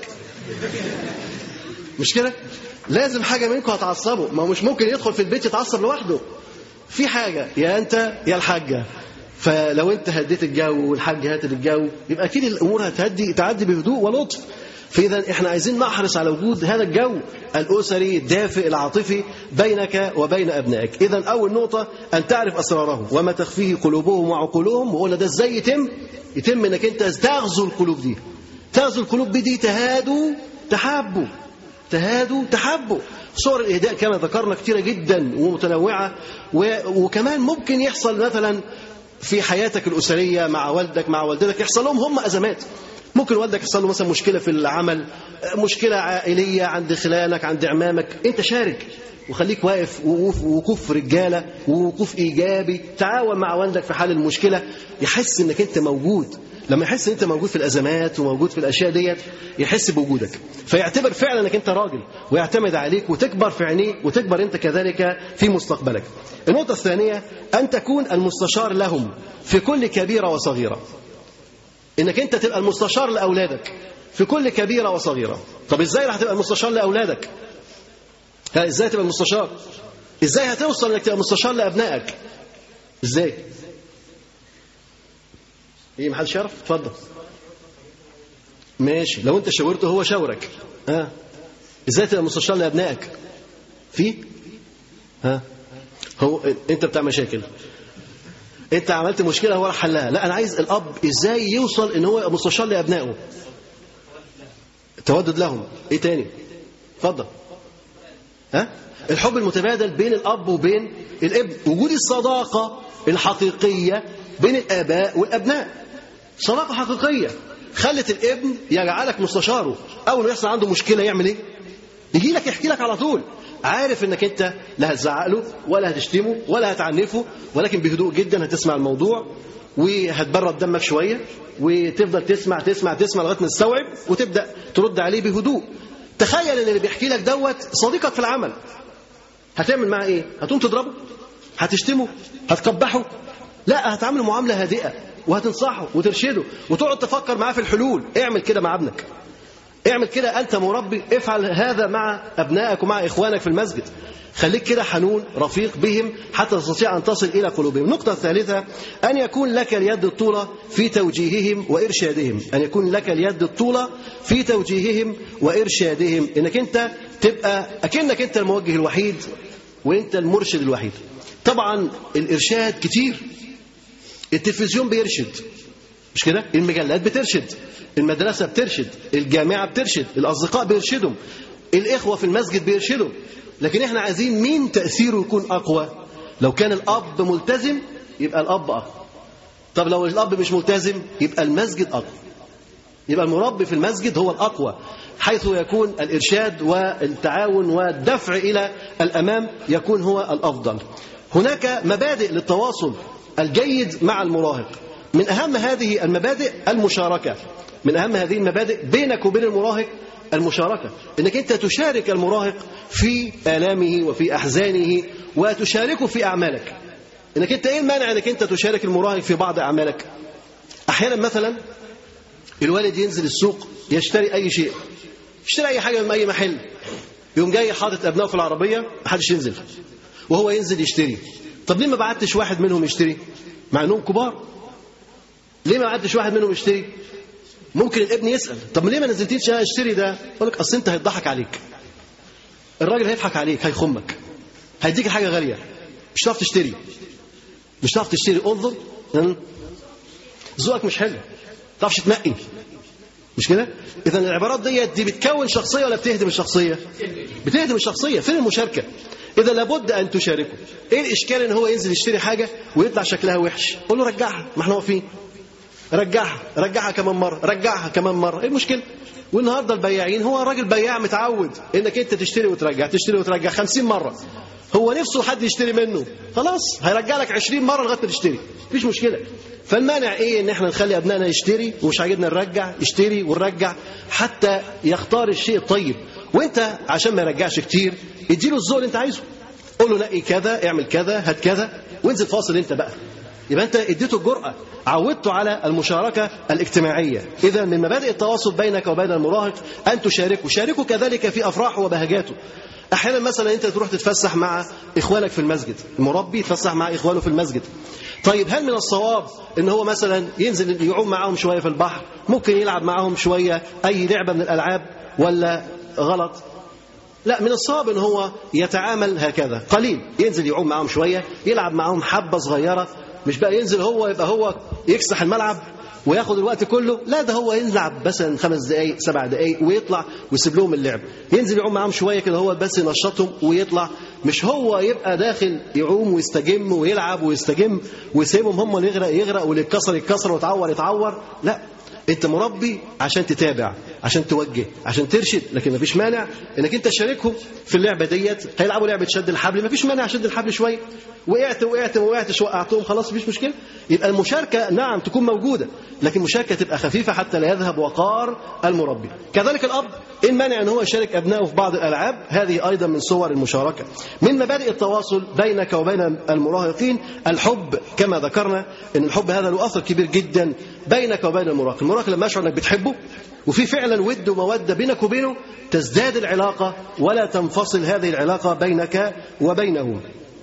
مش كده لازم حاجه منكم هتعصبه ما هو مش ممكن يدخل في البيت يتعصب لوحده في حاجه يا انت يا الحاجه فلو انت هديت الجو والحاج هاتت الجو يبقى اكيد الامور هتهدي تعدي بهدوء ولطف فاذا احنا عايزين نحرص على وجود هذا الجو الاسري الدافئ العاطفي بينك وبين ابنائك اذا اول نقطه ان تعرف اسرارهم وما تخفيه قلوبهم وعقولهم وقلنا ده ازاي يتم يتم انك انت تغزو القلوب دي تغزو القلوب دي تهادوا تحابوا تهادوا تحبوا صور الاهداء كما ذكرنا كثيره جدا ومتنوعه وكمان ممكن يحصل مثلا في حياتك الأسرية مع والدك مع والدتك يحصل لهم هم أزمات ممكن والدك يحصل له مثلا مشكلة في العمل مشكلة عائلية عند خلانك عند عمامك أنت شارك وخليك واقف وقوف وقوف رجالة ووقوف إيجابي تعاون مع والدك في حل المشكلة يحس إنك أنت موجود لما يحس ان انت موجود في الازمات وموجود في الاشياء ديت يحس بوجودك فيعتبر فعلا انك انت راجل ويعتمد عليك وتكبر في عينيه وتكبر انت كذلك في مستقبلك النقطه الثانيه ان تكون المستشار لهم في كل كبيره وصغيره انك انت تبقى المستشار لاولادك في كل كبيره وصغيره طب ازاي راح تبقى المستشار لاولادك ها ازاي تبقى المستشار ازاي هتوصل انك تبقى مستشار لابنائك ازاي ايه محدش يعرف اتفضل ماشي لو انت شاورته هو شاورك ها ازاي تبقى مستشار لابنائك في ها هو انت بتاع مشاكل انت عملت مشكله هو راح حلها لا انا عايز الاب ازاي يوصل ان هو يبقى مستشار لابنائه تودد لهم ايه تاني اتفضل ها الحب المتبادل بين الاب وبين الابن وجود الصداقه الحقيقيه بين الاباء والابناء صداقه حقيقيه خلت الابن يجعلك مستشاره اول ما يحصل عنده مشكله يعمل ايه يجي لك يحكي لك على طول عارف انك انت لا هتزعق له ولا هتشتمه ولا هتعنفه ولكن بهدوء جدا هتسمع الموضوع وهتبرد دمك شويه وتفضل تسمع تسمع تسمع لغايه ما تستوعب وتبدا ترد عليه بهدوء تخيل ان اللي بيحكي لك دوت صديقك في العمل هتعمل معاه ايه هتقوم تضربه هتشتمه هتقبحه لا هتعامله معامله هادئه وهتنصحه وترشده وتقعد تفكر معاه في الحلول اعمل كده مع ابنك اعمل كده انت مربي افعل هذا مع ابنائك ومع اخوانك في المسجد خليك كده حنون رفيق بهم حتى تستطيع ان تصل الى قلوبهم النقطه الثالثه ان يكون لك اليد الطولى في توجيههم وارشادهم ان يكون لك اليد الطولى في توجيههم وارشادهم انك انت تبقى اكنك انت الموجه الوحيد وانت المرشد الوحيد طبعا الارشاد كتير التلفزيون بيرشد مش كده المجلات بترشد المدرسة بترشد الجامعة بترشد الأصدقاء بيرشدهم الإخوة في المسجد بيرشدوا لكن احنا عايزين مين تأثيره يكون أقوى لو كان الأب ملتزم يبقى الأب أقوى طب لو الأب مش ملتزم يبقى المسجد أقوى يبقى المربي في المسجد هو الأقوى حيث يكون الإرشاد والتعاون والدفع إلى الأمام يكون هو الأفضل هناك مبادئ للتواصل الجيد مع المراهق من أهم هذه المبادئ المشاركة من أهم هذه المبادئ بينك وبين المراهق المشاركة انك انت تشارك المراهق في آلامه وفي أحزانه وتشاركه في أعمالك انك انت ايه المانع انك انت تشارك المراهق في بعض أعمالك أحيانا مثلا الوالد ينزل السوق يشتري أي شيء يشتري أي حاجة من أي محل يوم جاي حاطط أبنائه في العربية محدش ينزل وهو ينزل يشتري طب ليه ما بعتش واحد منهم يشتري مع انهم كبار ليه ما بعتش واحد منهم يشتري ممكن الابن يسال طب ليه ما نزلتيش انا اشتري ده يقول لك اصل انت هيضحك عليك الراجل هيضحك عليك هيخمك هيديك حاجه غاليه مش هتعرف تشتري مش هتعرف تشتري انظر ذوقك مش حلو ما تعرفش تنقي مش كده اذا العبارات ديت دي بتكون شخصيه ولا بتهدم الشخصيه بتهدم الشخصيه فين المشاركه اذا لابد ان تشاركه ايه الاشكال ان هو ينزل يشتري حاجه ويطلع شكلها وحش قول له رجعها ما احنا واقفين رجعها رجعها كمان مره رجعها كمان مره ايه المشكله والنهارده البياعين هو راجل بياع متعود انك انت تشتري وترجع تشتري وترجع 50 مره هو نفسه حد يشتري منه خلاص هيرجع لك 20 مره لغايه ما تشتري مفيش مشكله فالمانع ايه ان احنا نخلي ابنائنا يشتري ومش عاجبنا نرجع يشتري ونرجع حتى يختار الشيء الطيب وانت عشان ما يرجعش كتير اديله الذوق اللي انت عايزه قول له نقي كذا اعمل كذا هات كذا وانزل فاصل انت بقى يبقى انت اديته الجرأة عودته على المشاركة الاجتماعية إذا من مبادئ التواصل بينك وبين المراهق أن تشاركه شاركه كذلك في أفراحه وبهجاته أحيانا مثلا أنت تروح تتفسح مع إخوانك في المسجد المربي يتفسح مع إخوانه في المسجد طيب هل من الصواب ان هو مثلا ينزل يعوم معاهم شويه في البحر ممكن يلعب معاهم شويه اي لعبه من الالعاب ولا غلط لا من الصواب ان هو يتعامل هكذا قليل ينزل يعوم معاهم شويه يلعب معاهم حبه صغيره مش بقى ينزل هو يبقى هو يكسح الملعب وياخد الوقت كله لا ده هو يلعب مثلا خمس دقائق سبع دقائق ويطلع ويسيب لهم اللعب ينزل يعوم معاهم شويه كده هو بس ينشطهم ويطلع مش هو يبقى داخل يعوم ويستجم ويلعب ويستجم ويسيبهم هم اللي يغرق يغرق واللي يتكسر يتكسر ويتعور يتعور لا انت مربي عشان تتابع عشان توجه عشان ترشد لكن مفيش مانع انك انت تشاركهم في اللعبه ديت هيلعبوا لعبه شد الحبل مفيش مانع شد الحبل شويه وقعت وقعت ما وقعتش وقعتهم خلاص مفيش مشكله يبقى المشاركه نعم تكون موجوده لكن المشاركه تبقى خفيفه حتى لا يذهب وقار المربي كذلك الاب ان مانع ان هو يشارك ابنائه في بعض الالعاب هذه ايضا من صور المشاركه من مبادئ التواصل بينك وبين المراهقين الحب كما ذكرنا ان الحب هذا له اثر كبير جدا بينك وبين المراهق المراهق لما يشعر انك بتحبه وفي فعلا ود وموده بينك وبينه تزداد العلاقه ولا تنفصل هذه العلاقه بينك وبينه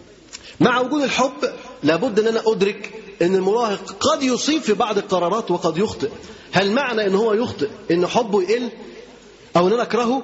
مع وجود الحب لابد ان انا ادرك ان المراهق قد يصيب في بعض القرارات وقد يخطئ هل معنى ان هو يخطئ ان حبه يقل او ان انا اكرهه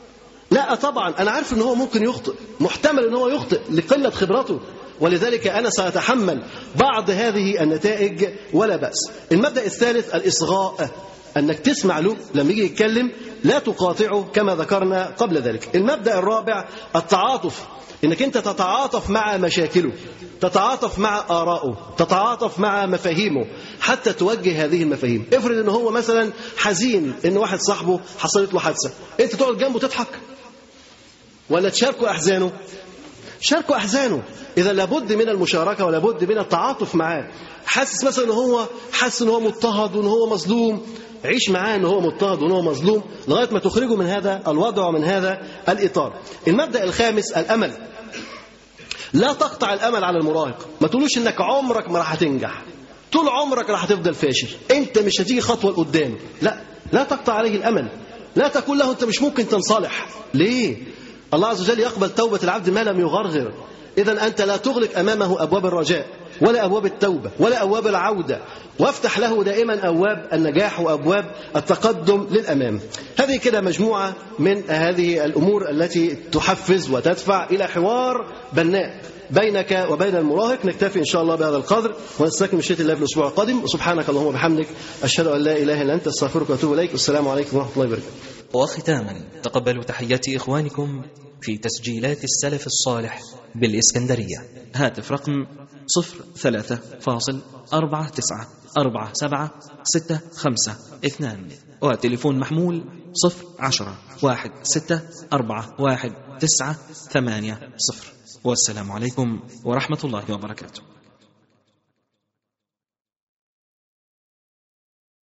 لا طبعا انا عارف ان هو ممكن يخطئ محتمل ان هو يخطئ لقله خبرته ولذلك انا ساتحمل بعض هذه النتائج ولا باس المبدا الثالث الاصغاء انك تسمع له لما يجي يتكلم لا تقاطعه كما ذكرنا قبل ذلك المبدا الرابع التعاطف انك انت تتعاطف مع مشاكله تتعاطف مع آرائه تتعاطف مع مفاهيمه حتى توجه هذه المفاهيم افرض ان هو مثلا حزين ان واحد صاحبه حصلت له حادثه انت تقعد جنبه تضحك ولا تشاركوا أحزانه شاركوا أحزانه إذا لابد من المشاركة ولابد من التعاطف معاه حاسس مثلا إن هو حاسس إن هو مضطهد وإن هو مظلوم عيش معاه إن هو مضطهد وإن هو مظلوم لغاية ما تخرجه من هذا الوضع ومن هذا الإطار المبدأ الخامس الأمل لا تقطع الأمل على المراهق ما تقولوش إنك عمرك ما راح تنجح طول عمرك راح تفضل فاشل انت مش هتيجي خطوه لقدام لا لا تقطع عليه الامل لا تقول له انت مش ممكن تنصلح ليه الله عز وجل يقبل توبه العبد ما لم يغرغر اذا انت لا تغلق امامه ابواب الرجاء ولا ابواب التوبه ولا ابواب العوده وافتح له دائما ابواب النجاح وابواب التقدم للامام هذه كده مجموعه من هذه الامور التي تحفز وتدفع الى حوار بناء بينك وبين المراهق نكتفي ان شاء الله بهذا القدر ونستكمل مشيئه الله في الاسبوع القادم وسبحانك اللهم وبحمدك اشهد ان لا اله الا انت استغفرك واتوب اليك والسلام عليكم ورحمه الله وبركاته وختاما تقبلوا تحيات إخوانكم في تسجيلات السلف الصالح بالإسكندرية هاتف رقم صفر ثلاثة فاصل أربعة تسعة أربعة سبعة ستة خمسة اثنان وتليفون محمول صفر عشرة واحد ستة أربعة واحد تسعة ثمانية صفر والسلام عليكم ورحمة الله وبركاته